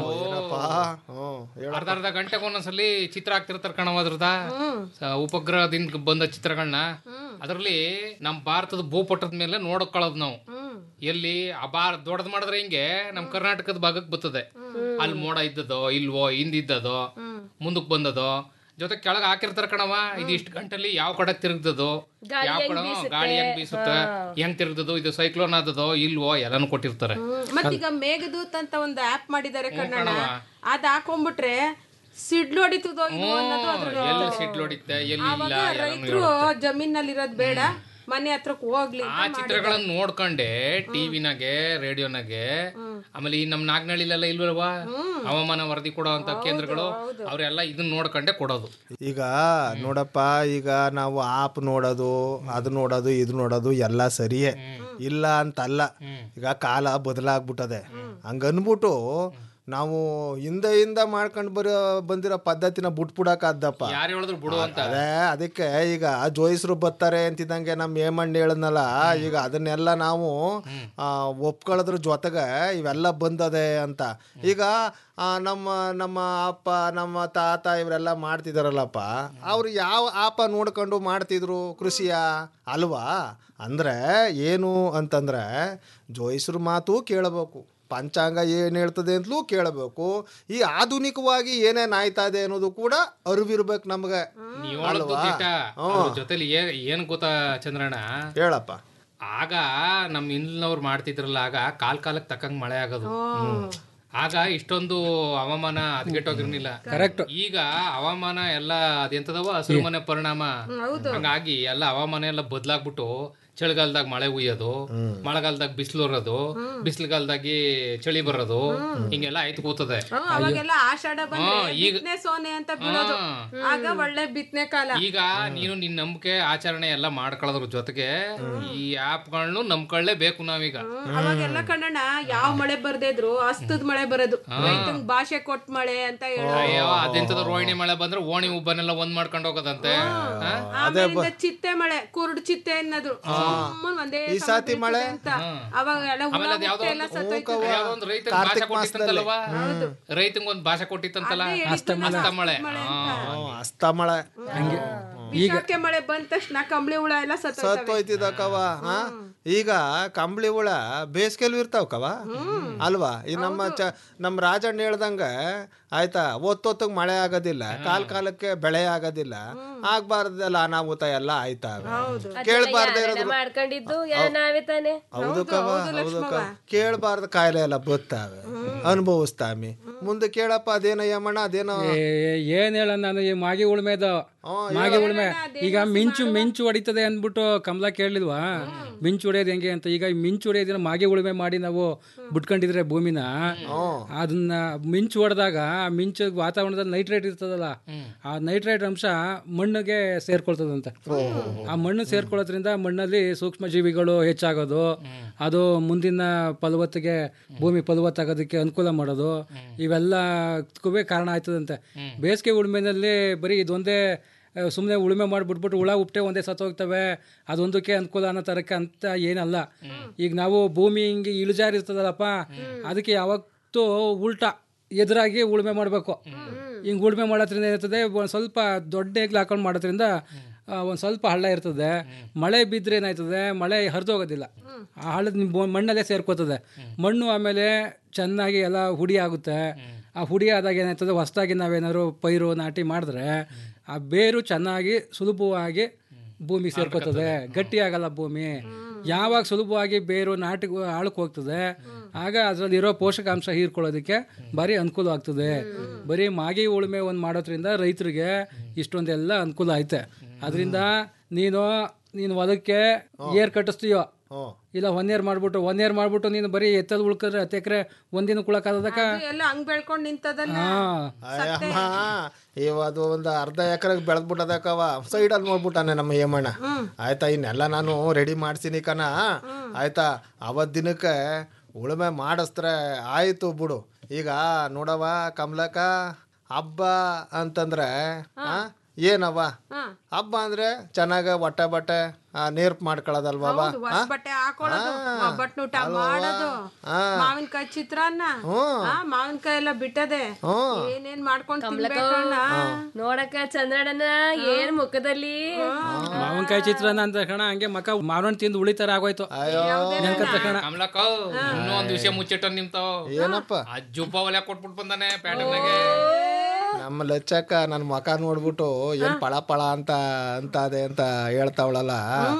ಅರ್ಧ ಅರ್ಧ ಗಂಟೆಗೆ ಒಂದೊಂದ್ಸಲಿ ಚಿತ್ರ ಹಾಕ್ತಿರ್ತಾರ ಕಣವ ಅದ್ರದ ಸ- ಉಪಗ್ರಹದಿಂದ ಬಂದ ಚಿತ್ರಗಳನ್ನ ಅದರಲ್ಲಿ ನಮ್ ಭಾರತದ ಭೂಪಟದ ಮೇಲೆ ನೋಡ್ಕೊಳ್ಳೋದು ನಾವು ಎಲ್ಲಿ ಆ ಬಾರ್ ದೊಡ್ಡದ್ ಮಾಡಿದ್ರೆ ಹಿಂಗೆ ನಮ್ ಕರ್ನಾಟಕದ ಭಾಗಕ್ಕೆ ಬರ್ತದೆ ಅಲ್ಲಿ ಮೋಡ ಇದ್ದದೋ ಇಲ್ವೋ ಹಿಂದಿದ್ದದೋ ಮುಂದಕ್ ಬಂದದೋ ಜೊತೆ ಕೆಳಗೆ ಹಾಕಿರ್ತಾರ ಕಣವ ಇದು ಇಷ್ಟು ಗಂಟಲ್ಲಿ ಯಾವ ಕಡೆ ತಿರುಗ್ದದೋ ಗಾಳಿ ಯಾವ ಹೆಂಗ್ ಕಡೆ ಬೀಸುತ್ತೆ? ಗಾಳಿ ಹೆಂಗ್ ಬೀಸುತ್ತೆ ಹೆಂಗ್ ತಿರುಗ್ದದೋ ಇದು ಸೈಕ್ಲೋನ್ ಆದದೋ ಇಲ್ವೋ ಎಲ್ಲಾನು ಕೊಟ್ಟಿರ್ತಾರೆ ಮತ್ತೀಗ ಮೇಘದೂತ್ ಅಂತ ಒಂದು ಆಪ್ ಮಾಡಿದ್ದಾರೆ ಕನ್ನಡ ಕಣವ್ವ. ಅದ್ ಹಾಕೊಂಡ್ಬಿಟ್ರೆ ಸಿಡ್ಲು ಹೊಡಿತದೋ ಇದು ಅನ್ನೋದು ಅದ್ರಲ್ಲಿ ಎಲ್ಲಿ ಇರ್ತದೆ. ಸಿಡ್ಲು ಹೊಡಿತೆ ಎಲ್ಲಿ ಇಲ್ಲ ಆವಾಗ ಎಲ್ಲಾನು ರೈತರು ಜಮೀನಲ್ಲಿ ಇರೋದ್ ಬೇಡ ಮನೆ ಹತ್ರಕ್ ಹೋಗ್ಲಿ ಆ ಚಿತ್ರಗಳನ್ನ ನೋಡ್ಕೊಂಡೆ ಟಿವಿನಾಗೆ ರೇಡಿಯೋನಾಗೆ ಆಮೇಲೆ ಈ ನಮ್ ನಾಗ್ನಳ್ಳಿಲೆಲ್ಲ ಇಲ್ವಲ್ವಾ ಹವಾಮಾನ ವರದಿ ಕೊಡೋ ಅಂತ ಕೇಂದ್ರಗಳು ಅವರೆಲ್ಲ ಇದನ್ನ ನೋಡ್ಕೊಂಡೆ ಕೊಡೋದು ಈಗ ನೋಡಪ್ಪ ಈಗ ನಾವು ಆಪ್ ನೋಡೋದು ಅದು ನೋಡೋದು ಇದು ನೋಡೋದು ಎಲ್ಲ ಸರಿಯೇ ಇಲ್ಲ ಅಂತಲ್ಲ ಈಗ ಕಾಲ ಬದಲಾಗ್ಬಿಟ್ಟದೆ ಹಂಗನ್ಬಿಟ್ಟು ನಾವು ಹಿಂದೆಯಿಂದ ಮಾಡ್ಕೊಂಡು ಬರೋ ಬಂದಿರೋ ಪದ್ಧತಿನ ಬಿಟ್ಬಿಡಕ್ಕಾದ್ದಪ್ಪ ಯಾರು ಹೇಳಿದ್ರು ಬಿಡು ಅಂತ ಅದೇ ಅದಕ್ಕೆ ಈಗ ಜೋಯಿಸ್ರು ಬರ್ತಾರೆ ಅಂತಿದ್ದಂಗೆ ನಮ್ಮ ಏಮಣ್ಣ ಹೇಳದ್ನಲ್ಲ ಈಗ ಅದನ್ನೆಲ್ಲ ನಾವು ಆ, ಒಪ್ಕೊಳ್ಳೋದ್ರ ಜೊತೆಗೆ ಇವೆಲ್ಲ ಬಂದದೆ ಅಂತ ಈಗ ಆ, ನಮ್ಮ ನಮ್ಮ ಅಪ್ಪ ನಮ್ಮ ತಾತ ಇವರೆಲ್ಲ ಮಾಡ್ತಿದಾರಲ್ಲಪ್ಪ ಅವ್ರು ಯಾವ ಆಪ ನೋಡ್ಕೊಂಡು ಮಾಡ್ತಿದ್ರು ಕೃಷಿಯ ಅಲ್ವಾ ಅಂದ್ರೆ ಏನು ಅಂತಂದ್ರೆ ಜೋಯಿಸ್ರ ಮಾತು ಕೇಳಬೇಕು ಪಂಚಾಂಗ ಏನು ಹೇಳ್ತದೆ ಅಂತಲೂ ಕೇಳಬೇಕು ಈ ಆಧುನಿಕವಾಗಿ ಏನೇನ್ ಆಯ್ತಾ ಇದೆ ಅನ್ನೋದು ಕೂಡ ಅರಿವಿರ್ಬೇಕು ನಮ್ಗೆ ನೀವ್ ಹೇಳೋದು ಅಲ್ವಾ? ದಿಟ ಹ್ಮ್. ಅದ್ರ ಜೊತೆಲಿ ಏನ್ ಏನ್ ಗೊತ್ತಾ ಚಂದ್ರಣ್ಣ ಹೇಳಪ್ಪ ಆಗ ನಮ್ ಹಿಂದಿನವ್ರು ಮಾಡ್ತಿದ್ರಲ್ಲ ಆಗ ಕಾಲ್ ಕಾಲಕ್ಕೆ ತಕ್ಕಂಗ್ ಮಳೆ ಆಗೋದು ಹ್ಮ್. ಆಗ ಇಷ್ಟೊಂದು ಹವಾಮಾನ ಹದಗೆಟ್ಟೋಗಿರ್ಲಿಲ್ಲ Correct. ಈಗ ಹವಾಮಾನ ಎಲ್ಲ ಅದೆಂತದವ ಹಸಿರು ಮನೆ ಪರಿಣಾಮ ಹಂಗಾಗಿ ಎಲ್ಲ ಹವಾಮಾನ ಎಲ್ಲ ಬದ್ಲಾಗ್ಬಿಟ್ಟು ಚಳಿಗಾಲದಾಗ ಮಳೆ ಉಯ್ಯೋದು ಮಳೆಗಾಲದಾಗ ಬಿಸಿಲು ಬರೋದು ಬಿಸಿಲುಗಾಲದಾಗಿ ಚಳಿ ಬರೋದು ಹಿಂಗೆಲ್ಲ ಆಯ್ತು ಕೂತದೆ ಹ್ಮ್, ಅವಾಗೆಲ್ಲ ಆಷಾಢ ಬಂದ್ರೆ ಹಾ, ಈಗ- ಬಿತ್ತನೆ ಸೋನೆ ಅಂತ ಬೀಳೋದು ಆಗ ಒಳ್ಳೆ ಬಿತ್ತನೆ ಕಾಲ ಈಗ ನೀನು ನಿನ್ ನಂಬಿಕೆ ಆಚರಣೆ ಎಲ್ಲ ಮಾಡ್ಕೊಳ್ಳೋದ್ರ ಜೊತೆಗೆ ಈ ಆಪ್ಗಳನ್ನು ನಂಬ್ಕೊಳ್ಳೇಬೇಕು ನಾವೀಗ ಅವಾಗೆಲ್ಲ ಕಣ್ಣಣ್ಣ ಯಾವ ಮಳೆ ಬರ್ದೇ ಇದ್ರು ಅಸ್ತದ ಮಳೆ ಬರೋದು ರೈತಂಗ್ ಭಾಷೆ ಕೊಟ್ಟ ಮಳೆ ಅಂತ ಹೇಳೋದು ಅಯ್ಯೋ ಅದೆಂತದ ರೋಹಿಣಿ ಮಳೆ ಬಂದ್ರೆ ಓಣಿ ಉಬ್ಬನೆಲ್ಲ ಒಂದ್ ಮಾಡ್ಕೊಂಡು ಹೋಗೋದಂತೆ ಹಾ? ಆಮೇಲಿಂದ ಚಿತ್ತೆ ಮಳೆ ಕುರುಡು ಚಿತ್ತೆ ಅನ್ನೋದು ಸುಮ್ಮನೆ ಒಂದೇ ಈ ಸಾತಿ ಸಮುದ್ರ ಮಳೆ? ಚಿತ್ತೆ ಅಂತ ಅವಾಗ ಎಲ್ಲ ಹುಳ ಆಮೇಲೆ ಅದ್ ಯಾವ್ದೋ ಮುಟ್ಟೆ ಎಲ್ಲ ಒಂದು- ಸತ್ತೋಯ್ತದೆ. ಯಾವ್ದೋ ಒಂದು ರೈತಂಗ್ ಭಾಷೆ ಕೊಟ್ಟಿತ್ತಂತಲ್ವಾ ರೈತಂಗ್ ಒಂದ್ ಭಾಷೆ ಕೊಟ್ಟಿತ್ತಂತಲ್ಲ ಅಸ್ತಮಳೆ ಹಾ. ಅಸ್ತಮಳೆ ಹಂಗೆ ವಿಷಕ್ಕೆ ಮಳೆ ಬಂದ ತಕ್ಷಣ ಕಂಬಳಿ ಹುಳ ಎಲ್ಲ ಸತ್ತೋಯ್ತವೆ ಸತ್ತೋಯ್ತಿದ ಕವ ಹಾ ಈಗ ಕಂಬಳಿ ಹುಳ ಬೇಸಿಗೆಲು ಇರ್ತಾವ ಕವ ಅಲ್ವಾ ಈ ನಮ್ಮ ಚ ನಮ್ಮ ರಾಜಣ್ಣ ಹೇಳ್ದಂಗ ಆಯ್ತಾ ಒತ್ತೊತ್ತಿಗೆ ಮಳೆ ಆಗೋದಿಲ್ಲ ಕಾಲ್ ಕಾಲಕ್ಕೆ ಬೆಳೆ ಆಗೋದಿಲ್ಲ ಆಗ್ಬಾರ್ದಲ್ಲ ಅನಾಹುತ ಎಲ್ಲ ಆಯ್ತಾವೆ ಕೇಳ್ಬಾರ್ದೇ ಯಾರೆಲ್ಲ ಇರೋದು ಮಾಡ್ಕೊಂಡಿದ್ದು ಎಲ್ಲ ನಾವೇ ತಾನೆ ಹೌದು ಕವ ಹೌದು ಕವ ಕೇಳ್ಬಾರ್ದ ಕಾಯಿಲೆ ಎಲ್ಲ ಬತ್ತಾವೆ ಅನುಭವಿಸ್ತಾಮಿ ಮುಂದೆ ಕೇಳಪ್ಪ ಅದೇನೋ ಯಮಣ್ಣ ಅದೇನೋ ಏ- ಏನ್ ಹೇಳ ನಾನು ಈ ಮಾಗಿ ಉಳ್ಮೆದ ಮಾಗಿ ಉಳ್ಮೆ ಈಗ ಮಿಂಚು ಮಿಂಚು ಹೊಡಿತದೆ ಅಂದ್ಬಿಟ್ಟು ಕಮಲ ಕೇಳಲಿಲ್ವಾ ಮಿಂಚು ಹೊಡೆಯೋದು ಹೆಂಗೆ ಅಂತ ಈಗ ಈ ಮಿಂಚು ಹೊಡೆಯೋದಿನ ಮಾಗಿ ಉಳುಮೆ ಮಾಡಿ ನಾವು ಬಿಟ್ಕೊಂಡಿದ್ರೆ ಭೂಮಿನ ಅದನ್ನ ಮಿಂಚು ಹೊಡೆದಾಗ ಆ ಮಿಂಚು ವಾತಾವರಣದಲ್ಲಿ ನೈಟ್ರೇಟ್ ಇರ್ತದಲ್ಲ ಆ ನೈಟ್ರೇಟ್ ಅಂಶ ಮಣ್ಣಿಗೆ ಸೇರ್ಕೊಳ್ತದಂತೆ ಆ ಮಣ್ಣು ಸೇರ್ಕೊಳ್ಳೋದ್ರಿಂದ ಮಣ್ಣಲ್ಲಿ ಸೂಕ್ಷ್ಮ ಜೀವಿಗಳು ಹೆಚ್ಚಾಗೋದು ಅದು ಮುಂದಿನ ಫಲವತ್ತಿಗೆ ಭೂಮಿ ಫಲವತ್ತಾಗೋದಕ್ಕೆ ಅನುಕೂಲ ಮಾಡೋದು ಇವೆಲ್ಲಕ್ಕೂ ಕಾರಣ ಆಯ್ತದಂತೆ ಬೇಸಿಗೆ ಉಳುಮೆನಲ್ಲಿ ಬರೀ ಇದೊಂದೇ ಸುಮ್ಮನೆ ಉಳುಮೆ ಮಾಡಿಬಿಟ್ಬಿಟ್ಟು ಹುಳ ಉಪ್ಟೆ ಒಂದೇ ಸತ್ತೋಗ್ತವೆ ಅದೊಂದಕ್ಕೆ ಅನುಕೂಲ ಅನ್ನೋ ತರಕ್ಕೆ ಅಂತ ಏನಲ್ಲ ಈಗ ನಾವು ಭೂಮಿ ಹಿಂಗೆ ಇಳಿಜಾರು ಇರ್ತದಲ್ಲಪ್ಪ ಅದಕ್ಕೆ ಯಾವತ್ತೂ ಉಲ್ಟಾ ಎದುರಾಗಿ ಉಳುಮೆ ಮಾಡಬೇಕು ಹಿಂಗೆ ಉಳುಮೆ ಮಾಡೋದ್ರಿಂದ ಏನಿರ್ತದೆ ಒಂದು ಸ್ವಲ್ಪ ದೊಡ್ಡ ಹೆಗ್ಲು ಹಾಕೊಂಡು ಮಾಡೋದ್ರಿಂದ ಒಂದು ಸ್ವಲ್ಪ ಹಳ್ಳ ಇರ್ತದೆ ಮಳೆ ಬಿದ್ದರೆ ಏನಾಯ್ತದೆ ಮಳೆ ಹರಿದೋಗೋದಿಲ್ಲ ಆ ಹಳ್ಳದ ನಿಮ್ಮ ಮಣ್ಣಲ್ಲೇ ಸೇರ್ಕೋತದೆ ಮಣ್ಣು ಆಮೇಲೆ ಚೆನ್ನಾಗಿ ಎಲ್ಲ ಹುಡಿ ಆಗುತ್ತೆ ಆ ಹುಡಿ ಆದಾಗ ಏನಾಯ್ತದೆ ಹೊಸದಾಗಿ ನಾವೇನಾದ್ರು ಪೈರು ನಾಟಿ ಮಾಡಿದ್ರೆ ಆ ಬೇರು ಚೆನ್ನಾಗಿ ಸುಲಭವಾಗಿ ಭೂಮಿ ಸೇರ್ಕೋತದೆ ಗಟ್ಟಿ ಆಗಲ್ಲ ಭೂಮಿ ಯಾವಾಗ ಸುಲಭವಾಗಿ ಬೇರು ನಾಟಿಗೆ ಆಳಕ್ಕೆ ಹೋಗ್ತದೆ ಆಗ ಅದರಲ್ಲಿರೋ ಪೋಷಕಾಂಶ ಹೀರ್ಕೊಳ್ಳೋದಕ್ಕೆ ಭಾರಿ ಅನುಕೂಲ ಆಗ್ತದೆ ಬರೀ ಮಾಗಿ ಉಳುಮೆ ಒಂದು ಮಾಡೋದ್ರಿಂದ ರೈತರಿಗೆ ಇಷ್ಟೊಂದೆಲ್ಲ ಅನುಕೂಲ ಐತೆ ಅದರಿಂದ ನೀನು ನೀನು ಹೊಲಕ್ಕೆ ಏರ್ ಕಟ್ಟಿಸ್ತೀಯೋ ಇಲ್ಲ ಒನ್ ಇಯರ್ ಮಾಡ್ಬಿಟ್ಟು ಒನ್ ಇಯರ್ ಮಾಡ್ಬಿಟ್ಟು ನೀನು ಬರೀ ಎತ್ತದ ಉಳ್ಕಿದ್ರೆ ಹತ್ತು ಎಕರೆ ಒಂದಿನ ಕುಳಕ್ಕಾಗದಕ್ಕ ಅದು ಎಲ್ಲ ಹಂಗ್ ಬೆಳ್ಕೊಂಡ್ ನಿಂತದಲ್ಲ ಅಯ್ಯಮ್ಮ ಇವತ್ತು ಒಂದು ಅರ್ಧ ಎಕರೆಗೆ ಬೆಳೆದ್ಬಿಟ್ಟದಕ್ಕವ ಸೈಡಲ್ಲಿ ನೋಡ್ಬಿಟ್ಟಾನೆ ನಮ್ಮ ಹೇಮಣ್ಣ ಆಯ್ತಾ ಇನ್ನೆಲ್ಲ ನಾನು ರೆಡಿ ಮಾಡ್ತೀನಿ ಕಣ ಆಯ್ತಾ ಅವತ್ ದಿನಕ್ಕೆ ಉಳುಮೆ ಮಾಡಿಸ್ತ್ರೆ ಆಯ್ತು ಬಿಡು ಈಗ ನೋಡವ ಕಮಲಕ ಹಬ್ಬ ಅಂತಂದ್ರೆ ಆ, ಏನವ್ವ ಹಬ್ಬ ಅಂದ್ರೆ ಚೆನ್ನಾಗ ಹೊಟ್ಟೆ ಬಟ್ಟೆ ನೇರ್ಪ್ ಮಾಡ್ಕೊಳ್ಳೋದಲ್ವಾ ಹೌದು, ಹೊಸ ಬಟ್ಟೆ ಹಾಕೊಳ್ಳೋದು ಒಬ್ಬಟ್ಟು ಊಟ ಮಾಡೋದು ಮಾವಿನಕಾಯಿ ಚಿತ್ರಾನ್ನ ಆ, ಮಾವಿನಕಾಯಿ ಎಲ್ಲ ಬಿಟ್ಟದೆ ಏನೇನ್ ಮಾಡ್ಕೊಂಡ್ ತಿನ್ಬೇಕಣ್ಣ ನೋಡಕ್ಕ ಚಂದ್ರಣ್ಣನ ಏನ್ ಮುಖದಲ್ಲಿ ಮಾವಿನಕಾಯಿ ಚಿತ್ರಾನ್ನ ಅಂತ ಕಣ ಹಂಗೆ ಮಕ ಮಾವಿನ ತಿಂದು ಉಳಿತಾರ ಆಗೋಯ್ತು ನೆನ್ಕತ್ತ ಕಣ ಕಮಲಕ್ಕ ಇನ್ನೂ ಒಂದ್ ವಿಷಯ ಮುಚ್ಚಿಟ್ಟ ನಿಮ್ತಾವ್ ಏನಪ್ಪ ಅಜ್ಜುಬ್ಬ ಒಲೆ ಕೊಟ್ಬಿಟ್ಟು ಬಂದಾನೆ ಪ್ಯಾಟರ್ನಾಗೆ ನಮ್ಮ ಲಚ್ಚಕ್ಕ ನನ್ನ ಮಕ ನೋಡ್ಬಿಟ್ಟು ಏನ್ ಪಳ ಪಳ ಅಂತ ಅಂತ ಅದೇ ಅಂತ ಹೇಳ್ತಾವಳಲ್ಲ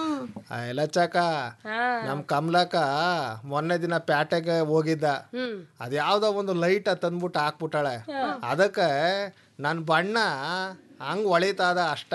ಆ, ಲಚ್ಚಕ್ಕ ನಮ್ ಕಮಲಕ್ಕ ಮೊನ್ನೆ ದಿನ ಪ್ಯಾಟೆಗೆ ಹೋಗಿದ್ದ ಅದ್ಯಾವ್ದೋ ಒಂದು ಲೈಟ್ ತಂದ್ಬಿಟ್ಟು ಹಾಕ್ಬಿಟ್ಟಾಳೆ ಅದಕ್ಕೆ ನನ್ ಬಣ್ಣ ಹಂಗ್ ಹೊಳಿತಾದ ಅಷ್ಟೇ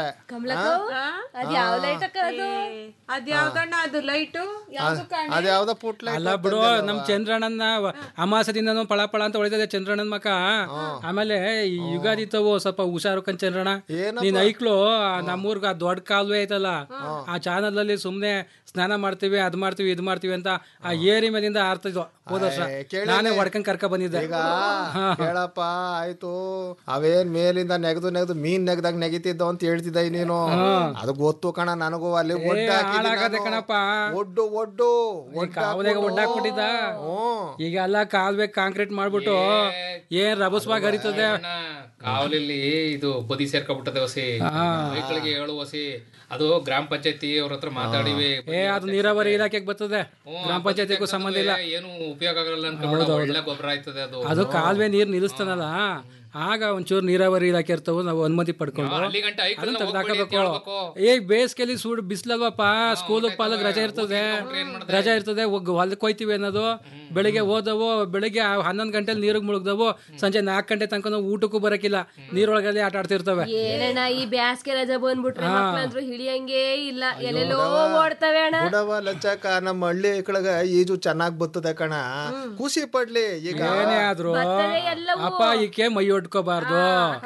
ಅದ್ ಯಾವ ಲೈಟ್ ಅಕ್ಕ ಅದು ಅದ್ಯಾವ್ದಣ್ಣ ಅದು ಲೈಟು ಅದ್ಯಾವ್ದೋ ಪುಟ್ ಅಲ್ಲ ಬಿಡು ನಮ್ ಚಂದ್ರಣ್ಣನ ಅಮಾಸದಿಂದನೂ ಪಳ ಪಳ ಅಂತ ಹೊಳಿತದೆ ಚಂದ್ರಣ್ಣನ ಮಕ ಆಮೇಲೆ ಈ ಯುಗಾದಿ ತಗೋ ಸ್ವಲ್ಪ ಹುಷಾರು ಕಣ್ ಚಂದ್ರಣ್ಣ ನೀನ್ ಐಕ್ಳು ನಮ್ಮೂರ್ಗ ಆ ದೊಡ್ಡ ಕಾಲುವೆ ಐತಲ್ಲ ಆ ಚಾನಲ್ ಅಲ್ಲಿ ಸುಮ್ನೆ ಸ್ನಾನ ಮಾಡ್ತೀವಿ ಅದ್ ಮಾಡ್ತೀವಿ ಇದ್ ಮಾಡ್ತೀವಿ ಅಂತ ಆ ಏರಿ ಮೇಲಿಂದ ಆರ್ತಿದ್ವು ಹೋದ ವರ್ಷ ಕೇಳಿದೆ. ನಾನೇ ಹೊಡ್ಕೊಂಡ್ ಕರ್ಕ ಬಂದಿದ್ದೆ ಈಗ ಹೇಳಪ್ಪ ಆಯ್ತು ಅವೇನ್ ಮೇಲಿಂದ ನೆಗದು ನೆಗದು ಮೀನ್ ನೆಗದಾಗ ನೆಗಿತಿದ್ದವು ಅಂತ ಹೇಳ್ತಿದ್ದ ನೀನು ಅದು ಗೊತ್ತು ಕಣ ನನಗೂ ಅಲ್ಲಿ ಒಡ್ಡು ಹಾಕಿದ್ದೀನಿ ಹಾಳಾಗದೆ ನಾನು. ಕಣಪ್ಪ ಒಡ್ಡು ಒಡ್ಡು ಕಾವಲೆಗೆ ಒಡ್ಡಾಕ್ಬಿಟ್ಟಿದ್ದ ಈಗ ಎಲ್ಲ ಕಾಲುವೆ ಕಾಂಕ್ರೀಟ್ ಮಾಡ್ಬಿಟ್ಟು ಏನ್ ರಭಸವಾಗಿ ಹರಿತದೆ ಕಾವಲಲ್ಲಿ ಇದು ಬದಿ ಸೇರ್ಕೊಬಿಟ್ಟದೆ ಹೊಸಿ ಮೈಕಳಿಗೆ ಹೇಳು ಹೊಸಿ ಅದು ಗ್ರಾಮ ಪಂಚಾಯತಿ ಅವ್ರ ಹತ್ರ ಮಾತಾಡಿವಿ ಏ ಅದು ನೀರಾವರಿ ಇಲಾಖೆಗೆ ಬರ್ತದೆ ಗ್ರಾಮ ಪಂಚಾಯತಿಗೂ ಸಂಬಂಧ ಇಲ್ಲ ಏನು ಉಪಯೋಗ ಆಗಲ್ಲ ಅನ್ಕೊಂಡ್ಬಿಡ ಒಳ್ಳೆ ಗೊಬ್ಬರ ಆಯ್ತದೆ ಅದು ಅದು ಕಾಲುವೆ ನೀರ್ ನಿಲ್ಲಿಸ್ತಾನಲ್ಲ ಆಗ ಒಂಚೂರು ನೀರಾವರಿ ಇಲಾಖೆ ಇರ್ತಾವ ನಾವು ಅನುಮತಿ ಪಡ್ಕೊಂಡು ಅಲ್ಲಿ ಗಂಟ ಐಕ್ಳು ಅದನ್ನ ನಾವು ಹೋಗ್ಬೇಡಿ ಅಂತ ತೆಗ್ದಾಕಬೇಕು ಏ ಬೇಸಿಗೆಲಿ ಸೂಡ್ ಬಿಸ್ಲಲ್ವಪ್ಪ ಸ್ಕೂಲ್ ಪಾಲಕ್ ರಜೆ ಇರ್ತದೆ ರಜೆ ಇರ್ತದೆ ಹೋಗ್ ಹೊಲಕ್ಕೆ ಹೋಯ್ತಿವಿ ಅನ್ನೋದು ಬೆಳಿಗ್ಗೆ ಹೋದವು ಬೆಳಿಗ್ಗೆ ಹನ್ನೊಂದು ಗಂಟೆಲಿ ನೀರಿಗೆ ಮುಳುಗ್ದವು ಸಂಜೆ ನಾಲ್ಕು ಗಂಟೆ ತನಕ ನಾವು ಊಟಕ್ಕೂ ಬರಕಿಲ್ಲ ನೀರೊಳಗಲ್ಲಿ ಆಟ ಆಡ್ತಿರ್ತವೆ ಏನಣ್ಣ ಈ ಬ್ಯಾಸ್ಗೆ ರಜಾ ಬಂದ್ಬಿಟ್ರೆ ಮಕ್ಳಂದ್ರು ಹಿಡಿಯಂಗೇ ಇಲ್ಲ ಎಲ್ಲೆಲ್ಲೋ ಓಡ್ತವೆ ಅಣ್ಣ ಬಿಡವ ಲಚ್ಚಕ್ಕ ನಮ್ಮ ಹಳ್ಳಿ ಕಳಗ ಈಜು ಚೆನ್ನಾಗ್ ಬರ್ತದೆ ಕಣ ಖುಷಿ ಪಡ್ಲಿ ಈಗ ಏನೇ ಆದ್ರೂ ಅಪ್ಪ ಈಕೆ ಮೈ ಒಡ್ಕೋಬಾರ್ದು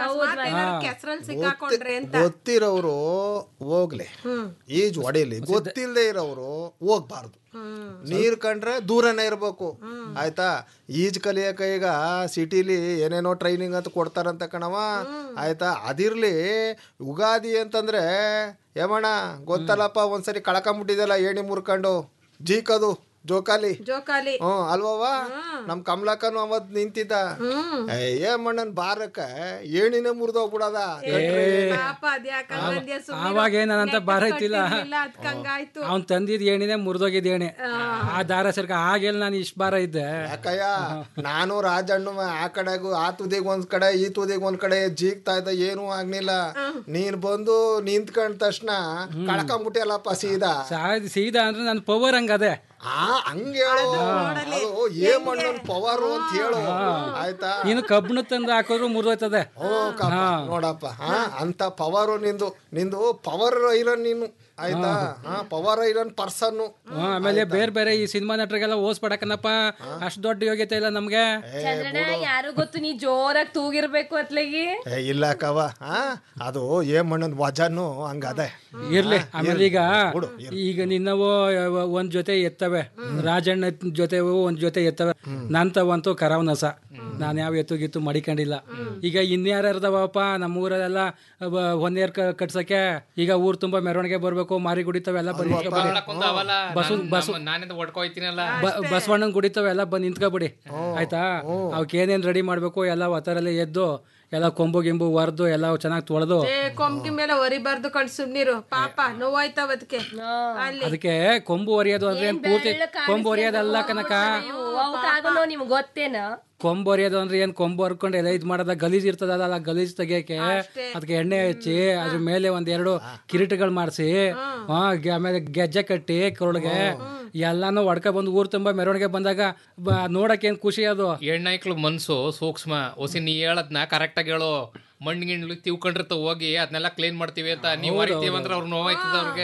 ಕೆಸರಲ್ಲಿ ಸಿಕ್ಕಾಕೊಂಡ್ರೆ ಅಂತ ಗೊತ್ತಿರೋರು ಹೋಗ್ಲಿ ಈಜು ಹೊಡಿಲಿ ಗೊತ್ತಿಲ್ಲದೆ ಇರೋರು ಹೋಗ್ಬಾರ್ದು ನೀರ್ ಕಂಡ್ರೆ ದೂರನೇ ಇರ್ಬೇಕು ಆಯ್ತಾ ಈಜ್ ಕಲಿಯಕ ಈಗ ಸಿಟಿಲಿ ಏನೇನೋ ಟ್ರೈನಿಂಗ್ ಅಂತ ಕೊಡ್ತಾರಂತ ಕಣವ ಆಯ್ತಾ ಅದಿರ್ಲಿ ಉಗಾದಿ ಅಂತಂದ್ರೆ ಯಮಣ ಗೊತ್ತಲ್ಲಪ್ಪ ಒಂದ್ಸರಿ ಕಳ್ಕೊಂಬಿಟ್ಟಿದಲ್ಲ ಏಣಿ ಮುರ್ಕೊಂಡು ಜೀಕದು ಜೋಕಾಲಿ ಜೋಕಾಲಿ ಹ್ಮ್ ಅಲ್ವವ್ವ ನಮ್ ಕಮಲಕ್ಕನು ಅವತ್ ನಿಂತಿದ್ದ ಏ ಮಣ್ಣನ್ ಬಾರಕ್ಕ ಏಣಿನೇ ಮುರಿದೋಗ್ಬಿಡದ ಪಾಪ ಅದ್ಯಾಕ ಹಂಗಂದ್ಯ ಸುಮ್ನಿರು. ಆವಾಗ ಏನಂತ ಬಾರ ಐತಿಲ್ಲ ಇಲ್ಲ ಅದ್ಕ ಹಂಗಾಯ್ತು ಅವ್ನ್ ತಂದಿದ್ ಏಣಿನೇ ಮುರಿದೋಗಿದ್ ಏಣಿ ಆ ದಾರ ಸರ್ಕ ಹಾಗೆಲ್ಲ ನಾನು ಇಷ್ಟ ಬಾರ ಇದ್ದೆ ಯಾಕಯ್ಯ ನಾನು ರಾಜಣ್ಣ ಆ ಕಡೆಗೂ ಆ ತುದಿಗ್ ಒಂದ್ ಕಡೆ ಈ ತುದಿಗ್ ಒಂದ್ ಕಡೆ ಜೀಗ್ತಾ ಇದ್ದ ಏನೂ ಆಗ್ಲಿಲ್ಲ ನೀನ್ ಬಂದು ನಿಂತ್ಕೊಂಡ ತಕ್ಷಣ ಕಳ್ಕೊಂಬಿಟ್ಟಿಯಲ್ಲಪ್ಪ ಸೀದಾ ಸಾ- ಸೀದಾ ಅಂದ್ರೆ ನನ್ನ ಪವರ್ ಹಂಗದೆ ಆ ಹಂಗ ಹೇಳು ಅದು ಏ ಮಣ್ಣನ್ ಪವರ್ ಅಂತ ಹೇಳು ಆಯ್ತಾ ನೀನು ಕಬ್ಬಣ ತಂದು ಹಾಕಿದ್ರು ಮುರಿದೋಯ್ತದೆ ಓ ಕಪ್ಪ, ನೋಡಪ್ಪ ಹಾ ಅಂತ ಪವರ್ ನಿಂದು ನಿಂದು ಪವರ್ ಐರನ್ ನೀನು ಆಯ್ತಾ ಹಾ ಪವರ್ ಐರನ್ ಪರ್ಸನ್ ಹ್ಮ್, ಆಮೇಲೆ ಬೇರೆ ಬೇರೆ ಈ ಸಿನಿಮಾ ನಟರಿಗೆಲ್ಲ ಓಸ್ ಪಡಕನಪ್ಪ ಅಷ್ಟ್ ದೊಡ್ಡ ಯೋಗ್ಯತೆ ಇಲ್ಲ ನಮ್ಗೆ ಚಂದ್ರಣ್ಣ ಯಾರು ಗೊತ್ತು ನೀ ಜೋರಾಗಿ ತೂಗಿರ್ಬೇಕು ಅತ್ಲಗಿ ಏ ಇಲ್ಲ ಕವ ಹಾ ಅದು ಏ ಮಣ್ಣನ್ ವಜನ್ನು ಹಂಗದೆ ಇರ್ಲಿ ಆಮೇಲೆ ಈಗ ಈಗ ನಿನ್ನವು ಒಂದ್ ಜೊತೆ ಎತ್ತವೆ ರಾಜಣ್ಣ ಜೊತೆವು ಒಂದ್ ಜೊತೆ ಎತ್ತವೆ ನಂತವಂತೂ ಕರಾವನಸ ನಾನು ಯಾವ ಎತ್ತು ಗಿತ್ತು ಮಡಿಕೊಂಡಿಲ್ಲ ಈಗ ಇನ್ಯಾರ ಇರ್ದವಪ್ಪ ನಮ್ಮ ಊರಲ್ಲೆಲ್ಲ ಹೊನ್ನೇರ್ ಕಟ್ಸಕ್ಕೆ ಈಗ ಊರ್ ತುಂಬಾ ಮೆರವಣಿಗೆ ಬರ್ಬೇಕು ಮಾರಿ ಗುಡಿತಾವೆ ಎಲ್ಲ ಬಂದು ನಿಂತ್ಕೊಬಿಡಿ ಹಾಕೊಂಡ್ ಅವಲ್ಲ ಬಸವ ಬಸವ ನಾನಿಂದ ಹೊಡ್ಕೊಯ್ತೀನಲ್ಲ ಬ- ಬಸವಣ್ಣನ್ ಗುಡಿತಾವೆ ಎಲ್ಲ ಬಂದು ನಿಂತ್ಕೊಬಿಡಿ ಆಯ್ತಾ ಅವಕ್ಕೆ ಏನೇನ್ ರೆಡಿ ಮಾಡ್ಬೇಕು ಎಲ್ಲ ಒತ್ತರಲ್ಲೇ ಎದ್ದು ಎಲ್ಲ ಕೊಂಬು ಗಿಂಬು ಹೊರ್ದು ಎಲ್ಲ ಚೆನ್ನಾಗಿ ತೊಳೆದು ಏ ಕೊಂಬ್ಗಿ ಮೇಲೆ ಒರಿಬಾರ್ದು ಕಣ್ ಸುಮ್ನಿರು ಪಾಪ ನೋವಾಯ್ತಾವ ಅದಕ್ಕೆ ಅಲ್ಲಿ ಅದಕ್ಕೆ ಕೊಂಬು ಒರಿಯೋದು ಅಂದ್ರೆ ಏನ್ ಪೂರ್ತಿ ಕೊಂಬು ಒರಿಯೋದಲ್ಲ ಕನಕ ಅವಕ್ಕಾಗನೋ ನಿಮ್ಗೆ ಗೊತ್ತೇನ ಕೊಂಬು ಹೊರಿಯೋದು ಅಂದ್ರೆ ಏನ್ ಕೊಂಬು ಹರ್ಕೊಂಡು ಎಲ್ಲ ಇದ್ ಮಾಡೋದ ಗಲೀಜ್ ಇರ್ತದಲ್ಲ ಆ ಗಲೀಜ್ ತೆಗಿಯಕ್ಕೆ ಅದಕ್ಕೆ ಎಣ್ಣೆ ಹಚ್ಚಿ ಅದ್ರ ಮೇಲೆ ಒಂದೆರಡು ಕಿರೀಟಗಳು ಮಾಡಿಸಿ ಆಮೇಲೆ ಗೆಜ್ಜೆ ಕಟ್ಟಿ ಕೊರಳಿಗೆ ಎಲ್ಲಾನು ಹೊಡ್ಕ ಬಂದು ಊರ್ ತುಂಬಾ ಮೆರವಣಿಗೆ ಬಂದಾಗ ಬ- ನೋಡಕ್ ಏನ್ ಖುಷಿ ಅದು ಹೆಣ್ಣೈಕ್ಳು ಮನ್ಸು ಸೂಕ್ಷ್ಮ ಹೊಸಿ ನೀ ಹೇಳದ್ನ ಕರೆಕ್ಟ್ ಆಗಿ ಹೇಳು ಮಣ್ಣು ಗಿಣ್ಣು ತಿಳ್ಕೊಂಡಿರ್ತಾವ ಹೋಗಿ ಅದನ್ನೆಲ್ಲ ಕ್ಲೀನ್ ಮಾಡ್ತೀವಿ ಅಂತ ನೀವ್ ಮಾಡಿರ್ತೀವಿ ಅಂದ್ರೆ ಅವ್ರು ನೋವಾಯ್ತದ ಅವ್ರಿಗೆ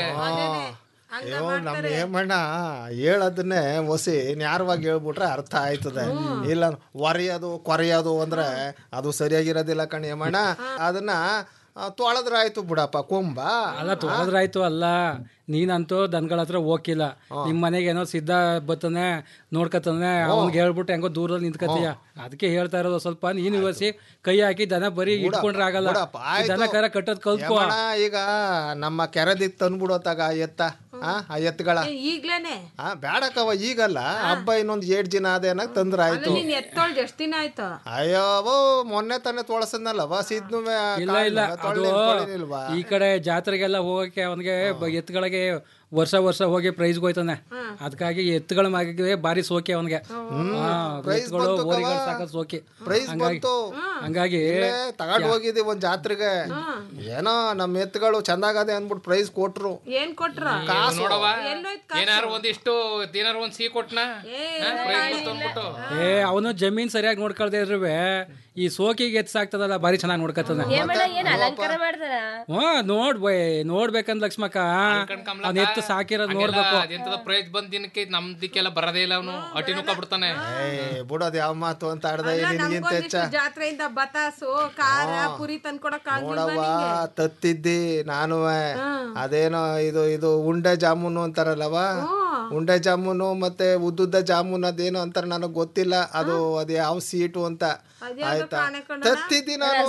ಅಯ್ಯೋ ನಮ್ಮ ಹೇಮಣ್ಣ ಹೇಳೋದನ್ನೇ ಒಸಿ ನ್ಯಾರವಾಗಿ ಹೇಳ್ಬಿಟ್ರೆ ಅರ್ಥ ಆಯ್ತದೆ ಇಲ್ಲ ಒರೆಯೋದು ಕೊರೆಯೋದು ಅಂದ್ರೆ ಅದು ಸರಿಯಾಗಿರೋದಿಲ್ಲ ಕಣ್ ಹೇಮಣ್ಣ ಅದನ್ನ ಆ, ತೊಳೆದ್ರಾಯ್ತು ಬಿಡಪ್ಪ ಕೊಂಬ ಅಲ್ಲ ತೊಳೆದ್ರಾಯ್ತು ಅಲ್ಲ ನೀನಂತೂ ದನಗಳ ಹತ್ರ ಹೋಗಿಲ್ಲ ನಿಮ್ ಮನೆಗೆ ಏನೋ ಸಿದ್ಧ ಬತ್ತಾನೆ ನೋಡ್ಕತಾನೆ ಅವ್ನಿಗೆ ಹೇಳ್ಬಿಟ್ಟು ಹೆಂಗೋ ದೂರದಲ್ಲಿ ನಿಂತ್ಕತೀಯ ಅದಕ್ಕೆ ಹೇಳ್ತಾ ಇರೋದು ಸ್ವಲ್ಪ ನೀನು ಇವಸಿ ಕೈ ಹಾಕಿ ದನ ಬರೀ ಇಟ್ಕೊಂಡ್ರೆ ಆಗಲ್ಲ ಬಿಡಪ್ಪ, ಈ ಆಯ್ತು. ದನ ಕರ ಕಟ್ಟೋದ್ ಕಲ್ತ್ಕೋ ಹೇಮಣ್ಣ ಈಗ ನಮ್ಮ ಕೆರೆದಿಗ್ ತಂದ್ಬಿಡೋತಾಗ ಎತ್ತ ಆ ಆ ಎತ್ತುಗಳ ಈಗ್ಲೇನೆ ಆ ಬೇಡಕ್ಕವ ಈಗಲ್ಲ ಹಬ್ಬ ಇನ್ನೊಂದ್ ಏಟ್ ದಿನ ಅದೇನ ತಂದ್ರ ಆಯ್ತು ನೀನ್ ಎತ್ತೊಳ್ದು ಎಷ್ಟ್ ದಿನ ಆಯ್ತು ಅಯ್ಯೋ ಅವೋ ಮೊನ್ನೆ ತಾನೇ ತೊಳಸದ್ನಲ್ಲವ ಸಿದ್ನು ಇಲ್ಲ ಇಲ್ಲ ಅದು ಈ ಕಡೆ ಜಾತ್ರೆಗೆಲ್ಲ ಹೋಗಕ್ಕೆ ಅವನಿಗೆ ಎತ್ತುಗಳಿಗೆ ವರ್ಷ ವರ್ಷ ಹೋಗಿ ಪ್ರೈಸ್ ಹೋಯ್ತಾನೆ ಅದಕ್ಕಾಗಿ ಎತ್ತುಗಳ ಮಗೆ ಬಾರಿ ಸೋಕೆ ಅವನಿಗೆ prize ಎತ್ತುಗಳು ಬಂತು ಕವ. ಓರಿಗಳು ಸಾಕೋದ್ ಸೋಕೆ ಪ್ರೈಸ್ ಹಂಗಾಗಿ ಬಂತು ಹಂಗಾಗಿ ತಗೊಂಡ್ ಹೋಗಿದ್ದಿ ಒಂದ್ ಜಾತ್ರೆಗೆ ಏನೋ ನಮ್ಮ ಎತ್ತುಗಳು ಚಂದಾಗದೆ ಅಂದ್ಬಿಟ್ಟು ಪ್ರೈಸ್ ಕೊಟ್ರು ಏನ್ ಕೊಟ್ರ ಕಾಸು. ನೋಡವ ಎಲ್ಲೋಯ್ತು ಏನಾರು ಒಂದಿಷ್ಟು ಏನಾರು ಒಂದ್ ಸಿಹಿ ಕೊಟ್ನ ಪ್ರೈಸ್ ಬಂತು ಅಂದ್ಬಿಟ್ಟು ಏ ಅವನು ಜಮೀನ್ ಸರಿಯಾಗಿ ನೋಡ್ಕೊಳ್ದೇ ಇರುವೆ ಈ ಸೋಕಿಗೆ ಎತ್ ಸಾಕ್ತದಲ್ಲ ಬಾರಿ ಚೆನ್ನಾಗಿ ನೋಡ್ಕೊತಾನೆ ಏಮಣ್ಣ ಏನ್ ಅಲಂಕಾರ ಮಾಡ್ತಾರ ಹ್ಮ್ ನೋಡ್ ಬೈ ನೋಡ್ಬೇಕಂದ್ ಲಕ್ಷ್ಮಕ್ಕ ಅವ್ನ ಎತ್ತು ಸಾಕಿರೋದ್ ನೋಡ್ಬೇಕು ಅದೆಂತದ ಪ್ರೈಸ್ ಬಂದ್ ದಿನಕ್ಕೆ ನಮ್ ದಿಕ್ಕೆಲ್ಲ ಬರದೇ ಇಲ್ಲ ಅವನು ಅಟಿ ನುಕ್ಕಾಬಿಡ್ತಾನೆ ಏ ಬಿಡೋದ್ ಯಾವ ಮಾತು ಅಂತ ಆಡ್ದೆ ನಿನ್ಗಿಂತ ಹೆಚ್ಚ ನಮ್ಗೊಂದಿಷ್ಟು ಜಾತ್ರೆಯಿಂದ ಬತಾಸು ಖಾರ ಪುರಿ ತಂದ್ಕೊಡಕ್ ನೋಡವ್ವ ತತ್ತಿದ್ದಿ ನಾನು ಅದೇನೋ ಇದು ಇದು ಉಂಡೆ ಜಾಮೂನು ಅಂತಾರಲ್ಲವ ಉಂಡೆ ಜಾಮೂನು ಮತ್ತೆ ಉದ್ದುದ್ದ ಜಾಮೂನ್ ಅದೇನೋ ಅಂತಾರ ನನಗ್ ಗೊತ್ತಿಲ್ಲ ಅದು ಅದ್ ಯಾವ ಸೀಟು ಅಂತ ಆಯ್ತಾ ತತ್ತಿದ್ದಿ ನಾನು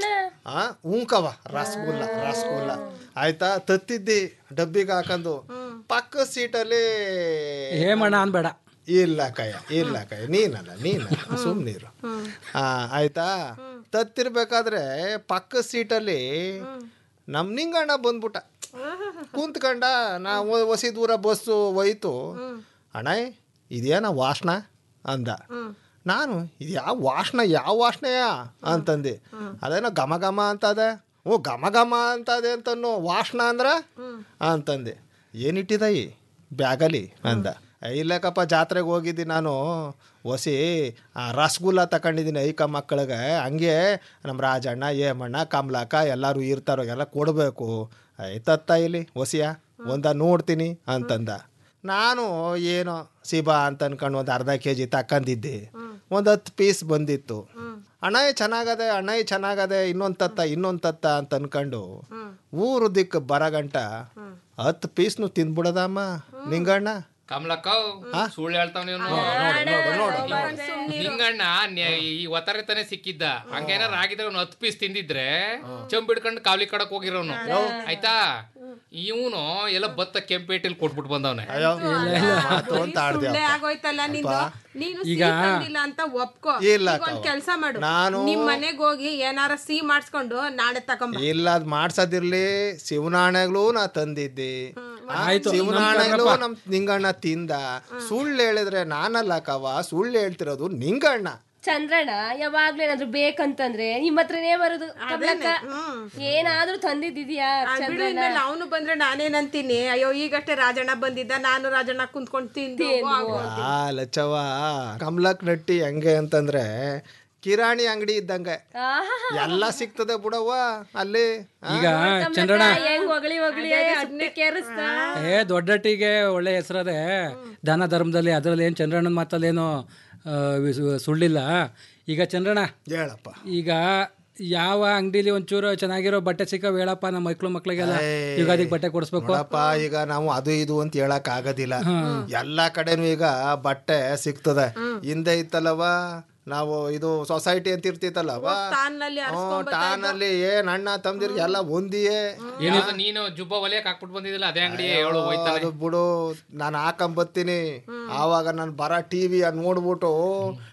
ಆ ಹೂಂಕವ ರಸಗುಲ್ಲ ರಸಗುಲ್ಲ ಆಯ್ತಾ ತತ್ತಿದ್ದಿ ಡಬ್ಬಿಗೆ ಹಾಕೊಂಡು ಪಕ್ಕ ಸೀಟಲ್ಲಿ ಹೇಮಣ್ಣ ಅನ್ಬೇಡ ಇಲ್ಲ ಕಯ್ಯ ಇಲ್ಲ ಕಯ್ಯ ನೀನಲ್ಲ ನೀನಲ್ಲ ಸುಮ್ನೀರು ಆ ಆಯ್ತಾ ತತ್ತಿರ್ಬೇಕಾದ್ರೆ ಪಕ್ಕ ಸೀಟಲ್ಲಿ ನಮ್ ನಿಂಗಣ್ಣ ಬಂದ್ಬಿಟ್ಟ ಕುಂತ್ಕಂಡ ನಾ ಒ- ಒಸಿ ದೂರ ಬಸ್ಸು ಹೋಯ್ತು ಅಣ್ಣ ಇದೇನ ವಾಸನ ಅಂದ ನಾನು ಇದು ಯಾವ ವಾಸನ ಯಾವ ವಾಸನೆಯ ಅಂತಂದೆ ಅದೇನೋ ಘಮ ಘಮ ಅಂತದೆ ಓ ಘಮ ಘಮ ಅಂತದೆ ಅಂತನೋ ವಾಸನ ಅಂದ್ರ ಅಂತಂದೆ ಏನಿಟ್ಟಿದಯಿ ಬ್ಯಾಗಲ್ಲಿ ಅಂದ ಇಲ್ಲಕ್ಕಪ್ಪ ಜಾತ್ರೆಗೆ ಹೋಗಿದ್ದಿ ನಾನು ಹೊಸಿ ಆ ರಸಗುಲ್ಲ ತಗೊಂಡಿದ್ದೀನಿ ಐಕ ಮಕ್ಕಳಿಗೆ ಹಂಗೆ ನಮ್ಮ ರಾಜಣ್ಣ ಏಮಣ್ಣ ಕಮಲಕ್ಕ ಎಲ್ಲರೂ ಇರ್ತಾರೋ ಎಲ್ಲ ಕೊಡಬೇಕು ಆಯ್ತತ್ತ ಇಲ್ಲಿ ಹೊಸಿಯ ಒಂದ ನೋಡ್ತೀನಿ ಅಂತಂದ ನಾನು ಏನೋ ಸಿಬಾ ಅಂತ ಅನ್ಕೊಂಡು ಒಂದು ಅರ್ಧ ಕೆ ಜಿ ತಕ್ಕಂದಿದ್ದೆ ಒಂದು ಹತ್ತು ಪೀಸ್ ಬಂದಿತ್ತು ಅಣ್ಣ ಚೆನ್ನಾಗದೆ ಅಣ್ಣ ಚೆನ್ನಾಗದೆ ಇನ್ನೊಂದು ತತ್ತ ಇನ್ನೊಂದು ತತ್ತ ಅಂತ ಅನ್ಕೊಂಡು ಊರು ದಿಕ್ಕು ಬರಗಂಟ ಹತ್ತು ಪೀಸ್ನು ತಿಂದ್ಬಿಡದಮ್ಮ ನಿಂಗಣ್ಣ ಕಮಲಕ್ಕ ಸುಳ್ಳು ಹೇಳ್ತಾವ ನೀನು ನಿಂಗಣ್ಣ ನೆ- ಈ ಒತ್ತಾರೆ ತಾನೇ ಸಿಕ್ಕಿದ್ದ ಹಂಗೇನಾರ ಆಗಿದ್ರೆ ಅವ್ನು ಹತ್ತು ಪೀಸ್ ತಿಂದಿದ್ರೆ ಚಂಬ್ ಹಿಡ್ಕೊಂಡು ಕಾವಲಿ ಕಡಕ್ ಹೋಗಿರೋನು ಆಯ್ತಾ ಇವನು ಎಲ್ಲ ಭತ್ತ ಕೆಂಪೇಟೆಲ್ ಕೊಟ್ಬಿಟ್ಟು ಬಂದವನೆ ಅಂತ ಆಡ್ದೆ ಸುಳ್ಳೆ ಆಗೋಯ್ತಲ್ಲ ನಿಂದು ನೀನು ಸಿಹಿ ಈಗ- ತಂದಿಲ್ಲ ಅಂತ ಒಪ್ಕೋ ಇಲ್ಲ ಈಗ ಒಂದ್ ಕವ್ವ. ಕೆಲ್ಸ ಮಾಡು ನಾನು- ನಿಮ್ ಮನೆಗ್ ಹೋಗಿ ಏನಾರ ಸಿಹಿ ಮಾಡಿಸ್ಕೊಂಡು ನಾಳೆ ತಗೊಂಬ ಇಲ್ಲ ಅದ್ ಮಾಡ್ಸದಿರ್ಲಿ ಶಿವನಾಣೆಗಳು ನಾ ತಂದಿದ್ದೆ ಆ, ಆಯ್ತು, ಶಿವನಾಣೆಗಳು ನಮ್ಗಣ್ಣಪ್ಪ. ನಮ್ ನಿಂಗಣ್ಣ ತಿಂದ ಸುಳ್ಳು ಹೇಳಿದ್ರೆ ನಾನಲ್ಲ ಕವ ಸುಳ್ಳು ಹೇಳ್ತಿರೋದು ನಿಂಗಣ್ಣ ಚಂದ್ರಣ್ಣ ಯಾವಾಗ್ಲೂ ಏನಾದ್ರು ಬೇಕಂತಂದ್ರೆ ನಿಮ್ ಹತ್ರನೇ ಬರೋದು ಕಮಲಕ್ಕ ಏನಾದ್ರೂ ತಂದಿದ್ದಿದ್ಯಾ ಚಂದ್ರಣ್ಣ ಅವನು ಬಂದ್ರೆ ನಾನೇನಂತೀನಿ ಅಯ್ಯೋ ಈಗಷ್ಟೇ ರಾಜಣ್ಣ ಬಂದಿದ್ದ ನಾನು ರಾಜಣ್ಣ ಕುಂತ್ಕೊಂಡು ತಿಂದು ಆ ಲಚ್ಚವ್ವ ಕಮಲಕ್ ನಟ್ಟಿ ಹೆಂಗೆ ಅಂತಂದ್ರೆ ಕಿರಾಣಿ ಅಂಗಡಿ ಇದ್ದಂಗೆ ಎಲ್ಲ ಸಿಗ್ತದೆ ಬಿಡವ್ವ ಅಲ್ಲಿ ಆ? ಈಗ ಚಂದ್ರಣ್ಣ ಹೆಂಗ್ ಹೊಗಳಿ ಹೊಗಳಿ ಅಡ್ನೆ ಕೇರಿಸ್ತಾ ಏ ದೊಡ್ಡಟ್ಟಿಗೆ ಒಳ್ಳೆ ಹೆಸರದೆ ದಾನ ಧರ್ಮದಲ್ಲಿ ಅದರಲ್ಲಿ ಏನು ಚಂದ್ರಣ್ಣನ ಮಾತಲ್ಲೇನು ಆ, ವಿ- ಸುಳ್ಳಿಲ್ಲ ಈಗ ಚಂದ್ರಣ್ಣ ಹೇಳಪ್ಪ ಈಗ ಯಾವ ಅಂಗಡಿಲಿ ಒಂಚೂರು ಚೆನ್ನಾಗಿರೋ ಬಟ್ಟೆ ಸಿಕ್ಕ ಹೇಳಪ್ಪ ನಮ್ಮ ಮಕ್ಳು ಮಕ್ಳಿಗೆಲ್ಲ ಯುಗಾದಿಗೆ ಬಟ್ಟೆ ಕೊಡಿಸ್ಬೇಕು ನೋಡಪ್ಪ ಈಗ ನಾವು ಅದು ಇದು ಅಂತ ಹೇಳಕ್ ಆಗೋದಿಲ್ಲ ಎಲ್ಲಾ ಕಡೆನೂ ಈಗ ಬಟ್ಟೆ ಸಿಗ್ತದೆ ಹಿಂದೆ ಇತ್ತಲ್ಲವ ನಾವು ಇದು ಸೊಸೈಟಿ ಅಂತ ಇರ್ತಿತ್ತಲ್ಲವ ತಾನಲ್ಲಿ ಟಾನ್ ಅಲ್ಲಿ ಏನ್ ಅಣ್ಣ ತಮ್ದಿರ್ಗೆ ಎಲ್ಲ ಒಂದಿಯೇ ಏನಾದ್ರು ನೀನು ಜುಬ್ಬ ಒಲೆಯಕ್ ಹಾಕ್ಬಿಟ್ಟು ಬಂದಿದ್ದಿಲ್ಲ ಅದೇ ಅಂಗಡಿ ಹೇಳು ಹೋಯ್ತಾನೆ ಅದು ಬಿಡು ನಾನು ಹಾಕೊಂಬತ್ತೀನಿ ಆವಾಗ ನಾನು ಬರ ಟಿವಿ ನೋಡ್ಬಿಟ್ಟು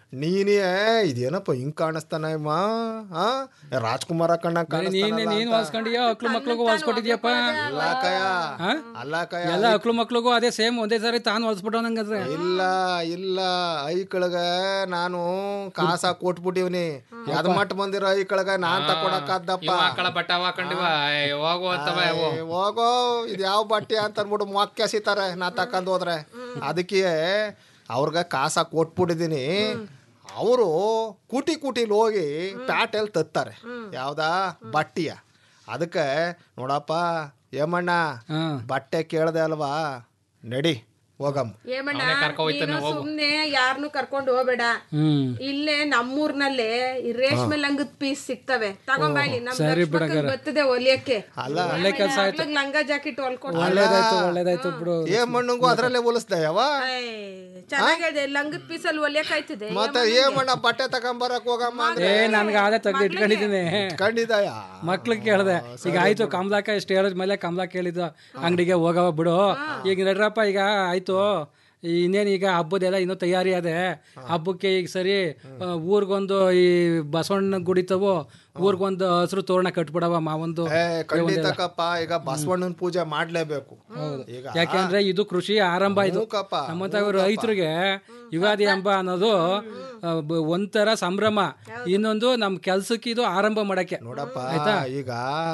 ನೀನೇ ಇದೇನಪ್ಪ ಹಿಂಗ್ ಕಾಣಿಸ್ತಾನ ಅಮ್ಮ ಆ ರಾಜ್ಕುಮಾರ ಕಣ್ಣ ಬರೀ ನೀನ್ ನೀನ್ ಹೊಲ್ಸ್ಕೊಂಡಿಯೋ ಅಕ್ಳು ಮಕ್ಳಿಗೂ ಹೊಲ್ಸ್ಕೊಟ್ಟಿದ್ಯಪ್ಪ ಅಲ್ಲ ಕಯ ಆ? ಅಲ್ಲ ಕಯ ಎಲ್ಲ ಅಕ್ಳು ಮಕ್ಳಿಗೂ ಅದೇ ಸೇಮ್ ಒಂದೇ ಸಾರಿ ತಾನು ಹೊಲ್ಸ್ಬಿಟ್ಟು ನಂಗಂದ್ರೆ ಇಲ್ಲ ಇಲ್ಲ ಐಕಳಗ ನಾನು ಕಾಸ ಕೊಟ್ಬಿಟ್ಟಿವ್ನಿ ಯಾವ್ದು ಮಟ್ಟ ಬಂದಿರೋ ಐಕಳಗ ನಾನ್ ತಕೊಡಕ್ಕಾದ್ದಪ್ಪ ಇವ ಆಕಳ ಬಟ್ಟ ಹಾಕೊಂಡಿವ ಹೋಗು ಅಂತವ ಇವು. ಏ, ಹೋಗೋ ಇದು ಯಾವ ಬಟ್ಟೆ ಅಂತ ಅಂದ್ಬಿಟ್ಟು ಮೊಕ್ಕೆ ಸಿತಾರೆ ನಾ ತಕೊಂಡ್ ಹೋದ್ರೆ ಅದಕ್ಕೆ ಅವ್ರಿಗೆ ಕಾಸ ಕೊಟ್ಬಿಟ್ಟಿದೀನಿ ಅವರು ಕೂಟಿ ಕೂಟಿಲಿ ಹೋಗಿ ಪ್ಯಾಟೆಲ್ ತತ್ತಾರೆ ಯಾವ್ದಾ ಬಟ್ಟಿಯ ಅದಕ್ಕೆ ನೋಡಪ್ಪ ಏಮಣ್ಣ ಬಟ್ಟೆ ಕೇಳ್ದೆ ಅಲ್ವಾ ನಡಿ ಹೋಗಮ್ಮ ಏಮಣ್ಣ ಅವನೇ ಕರ್ಕೊ ಹೋಯ್ತಾನೆ, ನೀನು ಹೋಗು. ಸುಮ್ನೆ ಯಾರನ್ನು ಕರ್ಕೊಂಡು ಹೋಗ್ಬೇಡ ಹ್ಮ್ ಇಲ್ಲೇ ನಮ್ಮೂರ್ನಲ್ಲೇ ಈ ರೇಷ್ಮೆ ಲಂಗದ ಪೀಸ್ ಸಿಗ್ತವೆ ತಗೊಂಬಾಯ್ಲಿ ನಮ್ ಸರಿ ಲಕ್ಷ್ಮಕ್ಕಂಗ್ ಬಿಡಗಾರ. ಬರ್ತದೆ ಹೊಲಿಯಕ್ಕೆ ಅಲ್ಲ ಒಳ್ಳೆ ಕೆಲ್ಸ ಆಯ್ತು. ಮಕ್ಳಿಗ್ ಲಂಗ ಜಾಕೆಟ್ ಹೊಲ್ಕೊಟ್ಟು ಒಳ್ಳೇದಾಯ್ತು ಒಳ್ಳೇದಾಯ್ತು ಬಿಡು ಏ ಮಣ್ಣಂಗು ಅದ್ರಲ್ಲೇ ಹೋಲಿಸ್ದೆ ಯಾವ ಚೆನ್ನಾಗಿದೆ ಲಂಗದ ಪೀಸಲ್ಲಿ ಹೊಲಿಯಕ್ ಆಯ್ತದೆ ಮತ್ತೆ ಏ ಮಣ್ಣ ಬಟ್ಟೆ ತಗೊಂಬರಕ್ ಹೋಗಮ್ಮ ಏ ನನ್ಗೆ ಆದೇ ತೆಗ್ದು ಇಟ್ಕೊಂಡಿದ್ದೀನಿ ಕಂಡಿದಾಯ ಮಕ್ಳಿಗೆ ಕೇಳ್ದೆ ಈಗ ಆಯ್ತು ಕಮಲಾಕ ಇಷ್ಟು ಹೇಳಿದ ಮೇಲೆ ಕಮಲಾ ಕೇಳಿದ್ದು ಅಂಗಡಿಗೆ ಹೋಗವ ಬಿಡು ಈಗ ನಡ್ರಪ್ಪ ಈಗ ಆಯ್ತು ಇನ್ನೇನು ಈಗ ಹಬ್ಬದೆಲ್ಲ ಇನ್ನೂ ತಯಾರಿ ಅದೆ ಹಬ್ಬಕ್ಕೆ ಈಗ ಸರಿ ಆ, ಊರ್ಗೊಂದು ಈ ಬಸವಣ್ಣ ಗುಡಿತವು ಊರ್ಗೊಂದು ಹಸಿರು ತೋರಣ ಕಟ್ಬಿಡವ ಮಾವೊಂದು ಏ ಖಂಡಿತಕ್ಕಪ್ಪ ಈಗ ಬಸವಣ್ಣನ ಪೂಜೆ ಮಾಡ್ಲೇಬೇಕು ಈಗ ಯಾಕೆಂದ್ರೆ ಇದು ಕೃಷಿ ಆರಂಭ ಇದು ಮೂಕಪ್ಪ, ನಮ್ಮಂತ ರೈತರಿಗೆ ಯುಗಾದಿ ಹಬ್ಬ ಅನ್ನೋದು ಆ, ಬ- ಒಂಥರ ಸಂಭ್ರಮ ಇನ್ನೊಂದು ನಮ್ ಕೆಲ್ಸಕ್ಕೆ ಇದು ಆರಂಭ ಮಾಡಕ್ಕೆ ನೋಡಪ್ಪ ಆಯ್ತಾ ಈಗ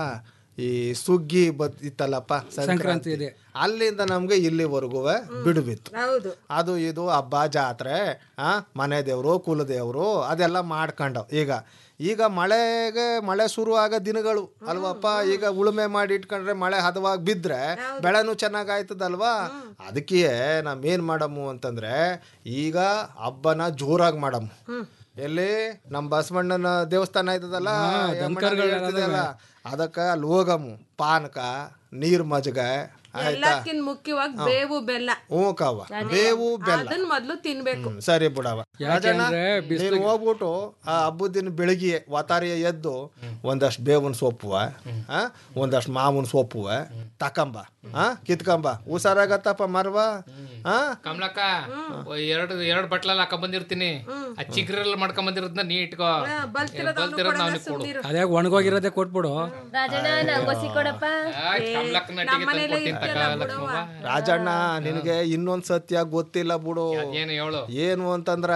ಈ ಸುಗ್ಗಿ ಬತ್ ಇತ್ತಲ್ಲಪ್ಪ ಸಂಕ್ರಾಂತಿ ಇದೆ. ಅಲ್ಲಿಂದ ನಮ್ಗೆ ಇಲ್ಲಿವರೆಗೂ ಬಿಡು ಬಿತ್ತು ಹೌದು ಅದು ಇದು ಹಬ್ಬ ಜಾತ್ರೆ ಆ ಮನೆ ದೇವರು ಕುಲದೇವರು ಅದೆಲ್ಲ ಮಾಡ್ಕೊಂಡವ್ ಈಗ ಈಗ ಮಳೆಗೆ ಮಳೆ ಶುರು ಆಗೋ ದಿನಗಳು ಅಲ್ವಪ್ಪ ಈಗ ಉಳುಮೆ ಮಾಡಿ ಇಟ್ಕೊಂಡ್ರೆ ಮಳೆ ಹದವಾಗಿ ಬಿದ್ರೆ ಬೆಳೆನೂ ಚೆನ್ನಾಗಾಯ್ತದಲ್ವಾ ಅದಕ್ಕೆ ನಾವ್ ಏನ್ ಮಾಡಮ್ಮು ಅಂತಂದ್ರೆ ಈಗ ಹಬ್ಬನ ಜೋರಾಗಿ ಮಾಡಮ್ಮು ಎಲ್ಲಿ ನಮ್ಮ ಬಸವಣ್ಣನ ದೇವಸ್ಥಾನ ಆಯ್ತದಲ್ಲ ದನಕರುಗಳೆಲ್ಲ ಹೇಳ್ತಿದೆಯಲ್ಲ ಅದಕ್ಕ ಅಲ್ಲಿ ಹೋಗಮ್ಮು ಪಾನಕ ನೀರ್ ಮಜ್ಗ ಆಯ್ತಾ ಎಲ್ಲಕ್ಕಿಂತ ಮುಖ್ಯವಾಗಿ ಬೇವು ಬೆಲ್ಲ ಹ್ಞೂ ಕವ್ವ ಬೇವು ಬೆಲ್ಲ ಅದನ್ನ ಮೊದ್ಲು ತಿನ್ಬೇಕು ಹ್ಮ್, ಸರಿ ಬಿಡವ ರಾಜಣ್ಣ ಯಾಕೆಂದ್ರೆ ನೀನು ಹೋಗ್ಬಿಟ್ಟು ಆ ಹಬ್ಬದ ದಿನ ಬೆಳಿಗ್ಗೆ ವಾತಾರಿಯ ಎದ್ದು ಒಂದಷ್ಟು ಬೇವಿನ ಸೊಪ್ಪುವ ಆ, ಒಂದಷ್ಟು ಮಾವಿನ ಸೊಪ್ಪುವ ತಕಂಬ ಆ ಕಿತ್ಕಂಬ ಹುಷಾರಾಗತ್ತಪ್ಪ ಮರ್ವ ಆ ಕಮಲಕ್ಕ ಎರಡು ಎರಡು ಬಟ್ಲಲ್ಲಿ ಹಾಕೊಂಡ್ ಬಂದಿರ್ತೀನಿ ಆ ಚಿಗ್ರಲ್ಲಿ ಮಾಡ್ಕೊಂಡ್ ಬಂದಿರೋದ್ನ ನೀ ಇಟ್ಕೋ ಬಲ್ತಿರೋದ್ ನಾವ್ ಕೊಡು ಅದೇ ಒಣಗೋಗಿರೋದೇ ಕೊಟ್ಬಿಡು ರಾಜಣ್ಣ ನಂಗೊಸಿ ಕೊಡಪ್ಪ ಕಮಲಕ್ಕ ನಟಿಗೆ ತಂದ್ಕೊಡ್ತೀನಿ ತಕ ಲಕ್ಷ್ಮವ್ವ ರಾಜಣ್ಣ ನಿನಗೆ ಇನ್ನೊಂದ್ ಸತ್ಯ ಗೊತ್ತಿಲ್ಲ ಬಿಡು ಏನು ಹೇಳು ಏನು ಅಂತಂದ್ರೆ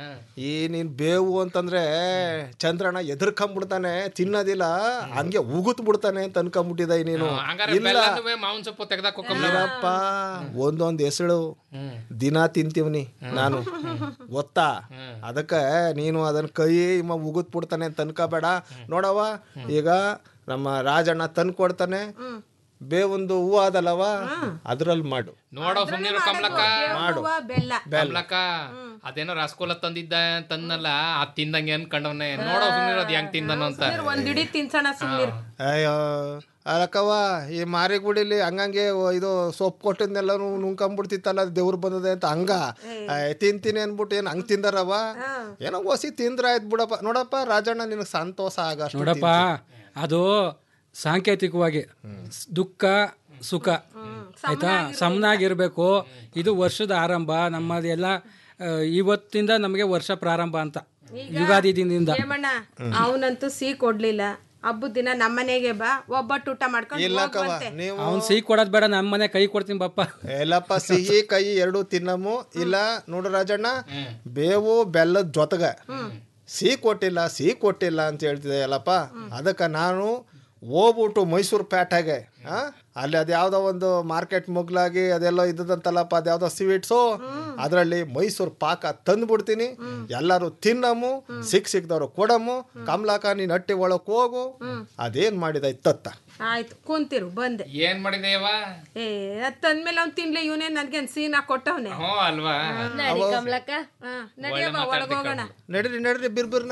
ಈ ನೀನ್ ಬೇವು ಅಂತಂದ್ರೆ ಚಂದ್ರಣ್ಣ ಎದುರ್ಕೊಂಡ್ಬಿಡ್ತಾನೆ ತಿನ್ನೋದಿಲ್ಲ ಹಂಗೆ ಉಗುತ್ ಬಿಡ್ತಾನೆ ಅಂತ ಅನ್ಕೊಂಡ್ಬಿಟ್ಟಿದ ನೀನು ಹಂಗಾರೆ ಇಲ್ಲ ಬೆಲ್ಲನೂ ಮಾವಿನ ಸೊಪ್ಪು ತೆಗ್ದಾಕೋ ಕಮಲ ಇರಪ್ಪ ಒಂದೊಂದ್ ಹೆಸಳು ದಿನ ತಿಂತೀವ್ನಿ ನಾನು ಗೊತ್ತಾ ಅದಕ್ಕೆ ನೀನು ಅದನ್ನ ಕೈ ಇಮ್ಮ ಉಗುತ್ ಬಿಡ್ತಾನೆ ಅಂತ ಅನ್ಕೋಬೇಡ ನೋಡವ ಈಗ ನಮ್ಮ ರಾಜಣ್ಣ ತಂದು ಕೊಡ್ತಾನೆ ಬೇವೊಂದು ಹೂವು ಅದಲ್ಲವ ಅದ್ರಲ್ಲಿ ಮಾಡು ನೋಡೋ ಸುಮ್ನಿರು ಕಮಲಕ್ಕ ಮಾಡು ಹೂವ, ಬೆಲ್ಲ ಕಮಲಕ್ಕ ಅದೇನೋ ರಸಗೋಲ ತಂದಿದ್ದ ತಂದಲ್ಲ ಅದ್ ತಿಂದಂಗೆ ಅನ್ಕೊಂಡವನೆ ನೋಡೋ ಸುಮ್ನಿರು ಅದ್ ಹೆಂಗ್ ತಿಂದನು ಅಂತ ಒಂದಿಡಿ ತಿನ್ಸೋಣ ಸುಮ್ನಿರು ಅಯ್ಯೋ ಅಲ್ಲಕ್ಕವ್ವ ಈ ಮಾರಿಗುಡಿಲಿ ಹಂಗಂಗೆ ಓ- ಇದು ಸೊಪ್ಪು ಕೊಟ್ಟಿದ್ನೆಲ್ಲನು ನುಂಕೊಂಬಿಡ್ತಿತ್ತಲ್ಲ ದೇವ್ರು ಬಂದದೆ ಅಂತ ಹಂಗ ಅಯ್ಯ್ ತಿಂತೀನಿ ಅನ್ಬಿಟ್ಟು ಏನು ಹಂಗ್ ತಿಂದಾರವ ಏನೋ ಒಸಿ ತಿಂದ್ರ ಆಯ್ತು ಬಿಡಪ್ಪ ನೋಡಪ್ಪ ರಾಜಣ್ಣ ನಿನಗೆ ಸಂತೋಷ ಆಗಷ್ಟು ನೋಡಪ್ಪ ಅದು ಸಾಂಕೇತಿಕವಾಗಿ ದುಃಖ ಸುಖ ಆಯ್ತಾ ಸಮನಾಗಿರ್ಬೇಕು ಇದು ವರ್ಷದ ಆರಂಭ ನಮ್ಮದೆಲ್ಲ ಆ, ಇವತ್ತಿಂದ ನಮಗೆ ವರ್ಷ ಪ್ರಾರಂಭ ಅಂತ ಯುಗಾದಿ ದಿನದಿಂದ ಏಮಣ್ಣ ಅವನಂತೂ ಸಿಹಿ ಕೊಡ್ಲಿಲ್ಲ ಹಬ್ಬದ ದಿನ ನಮ್ಮನೆಗೆ ಬಾ ಒಬ್ಬಟ್ಟು ಊಟ ಮಾಡ್ಕೊಂಡು ಇಲ್ಲಕ್ಕವ ಹೋಗ್ವಂತೆ. ನೀವು ಅವ್ನ್ ಸಿಹಿ ಕೊಡೋದ್ ಬೇಡ ನಮ್ಮ ಮನೆ ಕೈ ಕೊಡ್ತೀನಿ ಬಪ್ಪ ಎಲ್ಲಪ್ಪ ಸಿಹಿ ಕೈ ಎರಡು ತಿನ್ನಮು ಇಲ್ಲ ನೋಡು ರಾಜಣ್ಣ ಬೇವು ಬೆಲ್ಲದ ಜೊತೆಗೆ ಸಿಹಿ ಕೊಟ್ಟಿಲ್ಲ ಸಿಹಿ ಕೊಟ್ಟಿಲ್ಲ ಅಂತ ಹೇಳ್ತಿದೆ ಅಲ್ಲಪ್ಪ ಅದಕ್ಕೆ ನಾನು ಹೋಗ್ಬಿಟ್ಟು ಮೈಸೂರು ಪ್ಯಾಟಾಗೆ ಆ? ಅಲ್ಲಿ ಅದ್ಯಾವುದೋ ಒಂದು ಮಾರ್ಕೆಟ್ ಮುಗ್ಲಾಗಿ ಅದೆಲ್ಲ ಇದ್ದದಂತಲ್ಲಪ್ಪ ಅದ್ಯಾವುದೋ ಸ್ವೀಟ್ಸು ಅದರಲ್ಲಿ ಮೈಸೂರು ಪಾಕ ತಂದ್ಬಿಡ್ತೀನಿ ಎಲ್ಲರೂ ತಿನ್ನಮು ಸಿಕ್ ಸಿಕ್ದವ್ರು ಕೊಡಮು ಕಮಲಾಕ ನೀನ್ ಹಟ್ಟಿ ಒಳಕ್ ಹೋಗು ಅದೇನ್ ಮಾಡಿದ ಇತ್ತತ್ತ ಆಯ್ತು ಕುಂತಿರು ಬಂದೆ ಏನ್ ಮಾಡಿದೇವ ಏ ಅದ್ ತಂದ್ಮೇಲೆ ಅವ್ನ್ ತಿನ್ಲಿ ಇವನೇ ನನ್ಗೆ ಸೀನಾ ಕೊಟ್ಟವ್ನೆ ಹ್ಞೂ ಅಲ್ವಾ ನಡಿ ಕಮಲಕ್ಕ ನಡಿಯಮ್ಮ ಒಳಗೋಗೋಣ ನಡ್ರಿ ನಡ್ರಿ ಬಿರ್ಬಿರ್ನ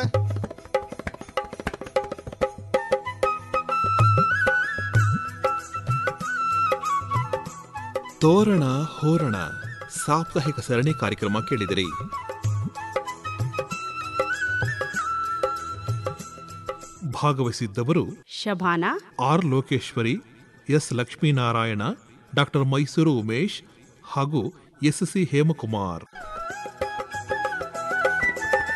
ತೋರಣ ಹೋರಣ ಸಾಪ್ತಾಹಿಕ ಸರಣಿ ಕಾರ್ಯಕ್ರಮ ಕೇಳಿದಿರಿ ಭಾಗವಹಿಸಿದ್ದವರು Shabana R Lokeshwari S Lakshminarayana doctor Mysuru Umesh ಹಾಗೂ ಎಸ್ ಸಿ ಹೇಮಕುಮಾರ್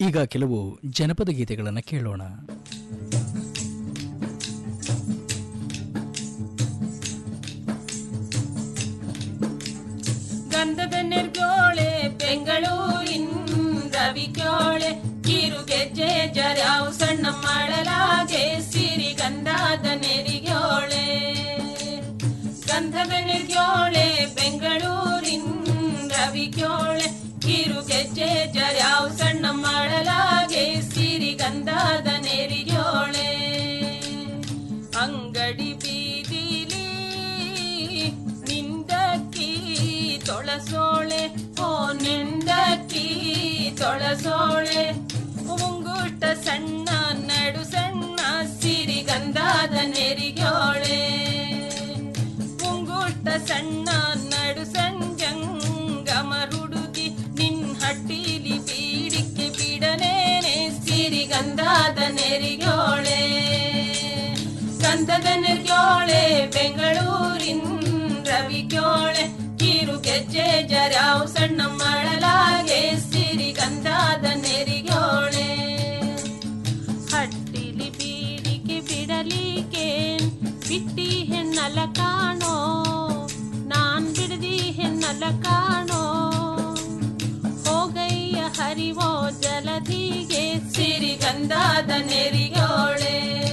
ಈಗ ಕೆಲವು ಜನಪದ ಗೀತೆಗಳನ್ನು ಕೇಳೋಣ ಗಂಧದ ನೆರ್ಗೋಳೆ ಬೆಂಗಳೂರಿನ ರವಿಕ್ಯೋಳೆ ಕಿರು ಗೆಜ್ಜೆ ಜರ್ಯಾವ್ ಸಣ್ಣ ಮಾಡಲಾಗೆ ಸಿರಿ ಗಂಧದ ನೆರಿಗ್ಯೋಳೆ ಗಂಧದ ನೆರ್ಗ್ಯೋಳೆ ಬೆಂಗಳೂರಿನ ರವಿಕ್ಯೋಳೆ ಕಿರು ಗೆಜ್ಜೆ ಜರ್ಯಾವ್ ಸಣ್ಣ ಮಾಡಲಾಗೆ ಸಿರಿ ಗಂಧದ ನೆರಿಗ್ಯೋಳೆ ಅಂಗಡಿ ಬೀದಿಲಿ ನಿಂದಕ್ಕಿ ತೊಳಸೋಳೆ ಓ ನಿಂದಕ್ಕಿ ತೊಳಸೋಳೆ ಮುಂಗುಷ್ಟ ಸಣ್ಣ ನಡು ಸಣ್ಣ ಸಿರಿಗಂಧದ ನೆರಿಗ್ಯೋಳೆ ಮುಂಗುಷ್ಟ ಸಣ್ಣ ನಡು ಸಂಜಂಗಮ ಹುಡುಗಿ ನಿನ್ ಹಟ್ಟಿಲಿ ಬೀಡಿಕೆ ಬಿಡನೇನೆ ಸಿರಿಗಂಧದ ನೆರಿಗ್ಯೋಳೆ ಗಂಧದ ನೆರ್ಗ್ಯೋಳೆ ಬೆಂಗಳೂರಿನ ರವಿಗ್ಯೋಳೆ ಕಿರು ಗೆಜ್ಜೆ ಜರಾವ್ ಸಣ್ಣ ಮಾಡಲಾಗೆ ಸಿರಿ ಗಂಧದ ನೆರಿಗ್ಯೋಳೆ ಹಟ್ಟಿಲಿ ಬೀಡಿಕೆ ಬಿಡಲಿಕ್ಕೆ ಬಿಟ್ಟಿ ಹೆಣ್ಣಲ ಕಾಣೋ ನಾನ್ ಬಿಡದಿ ಹೆಣ್ಣಲ ಕಾಣೋ ಹೋಗಯ್ಯ ಹರಿವೋ ಜಲಧಿಗೆ ಸಿರಿ ಗಂಧದ ನೆರಿಗ್ಯೋಳೆ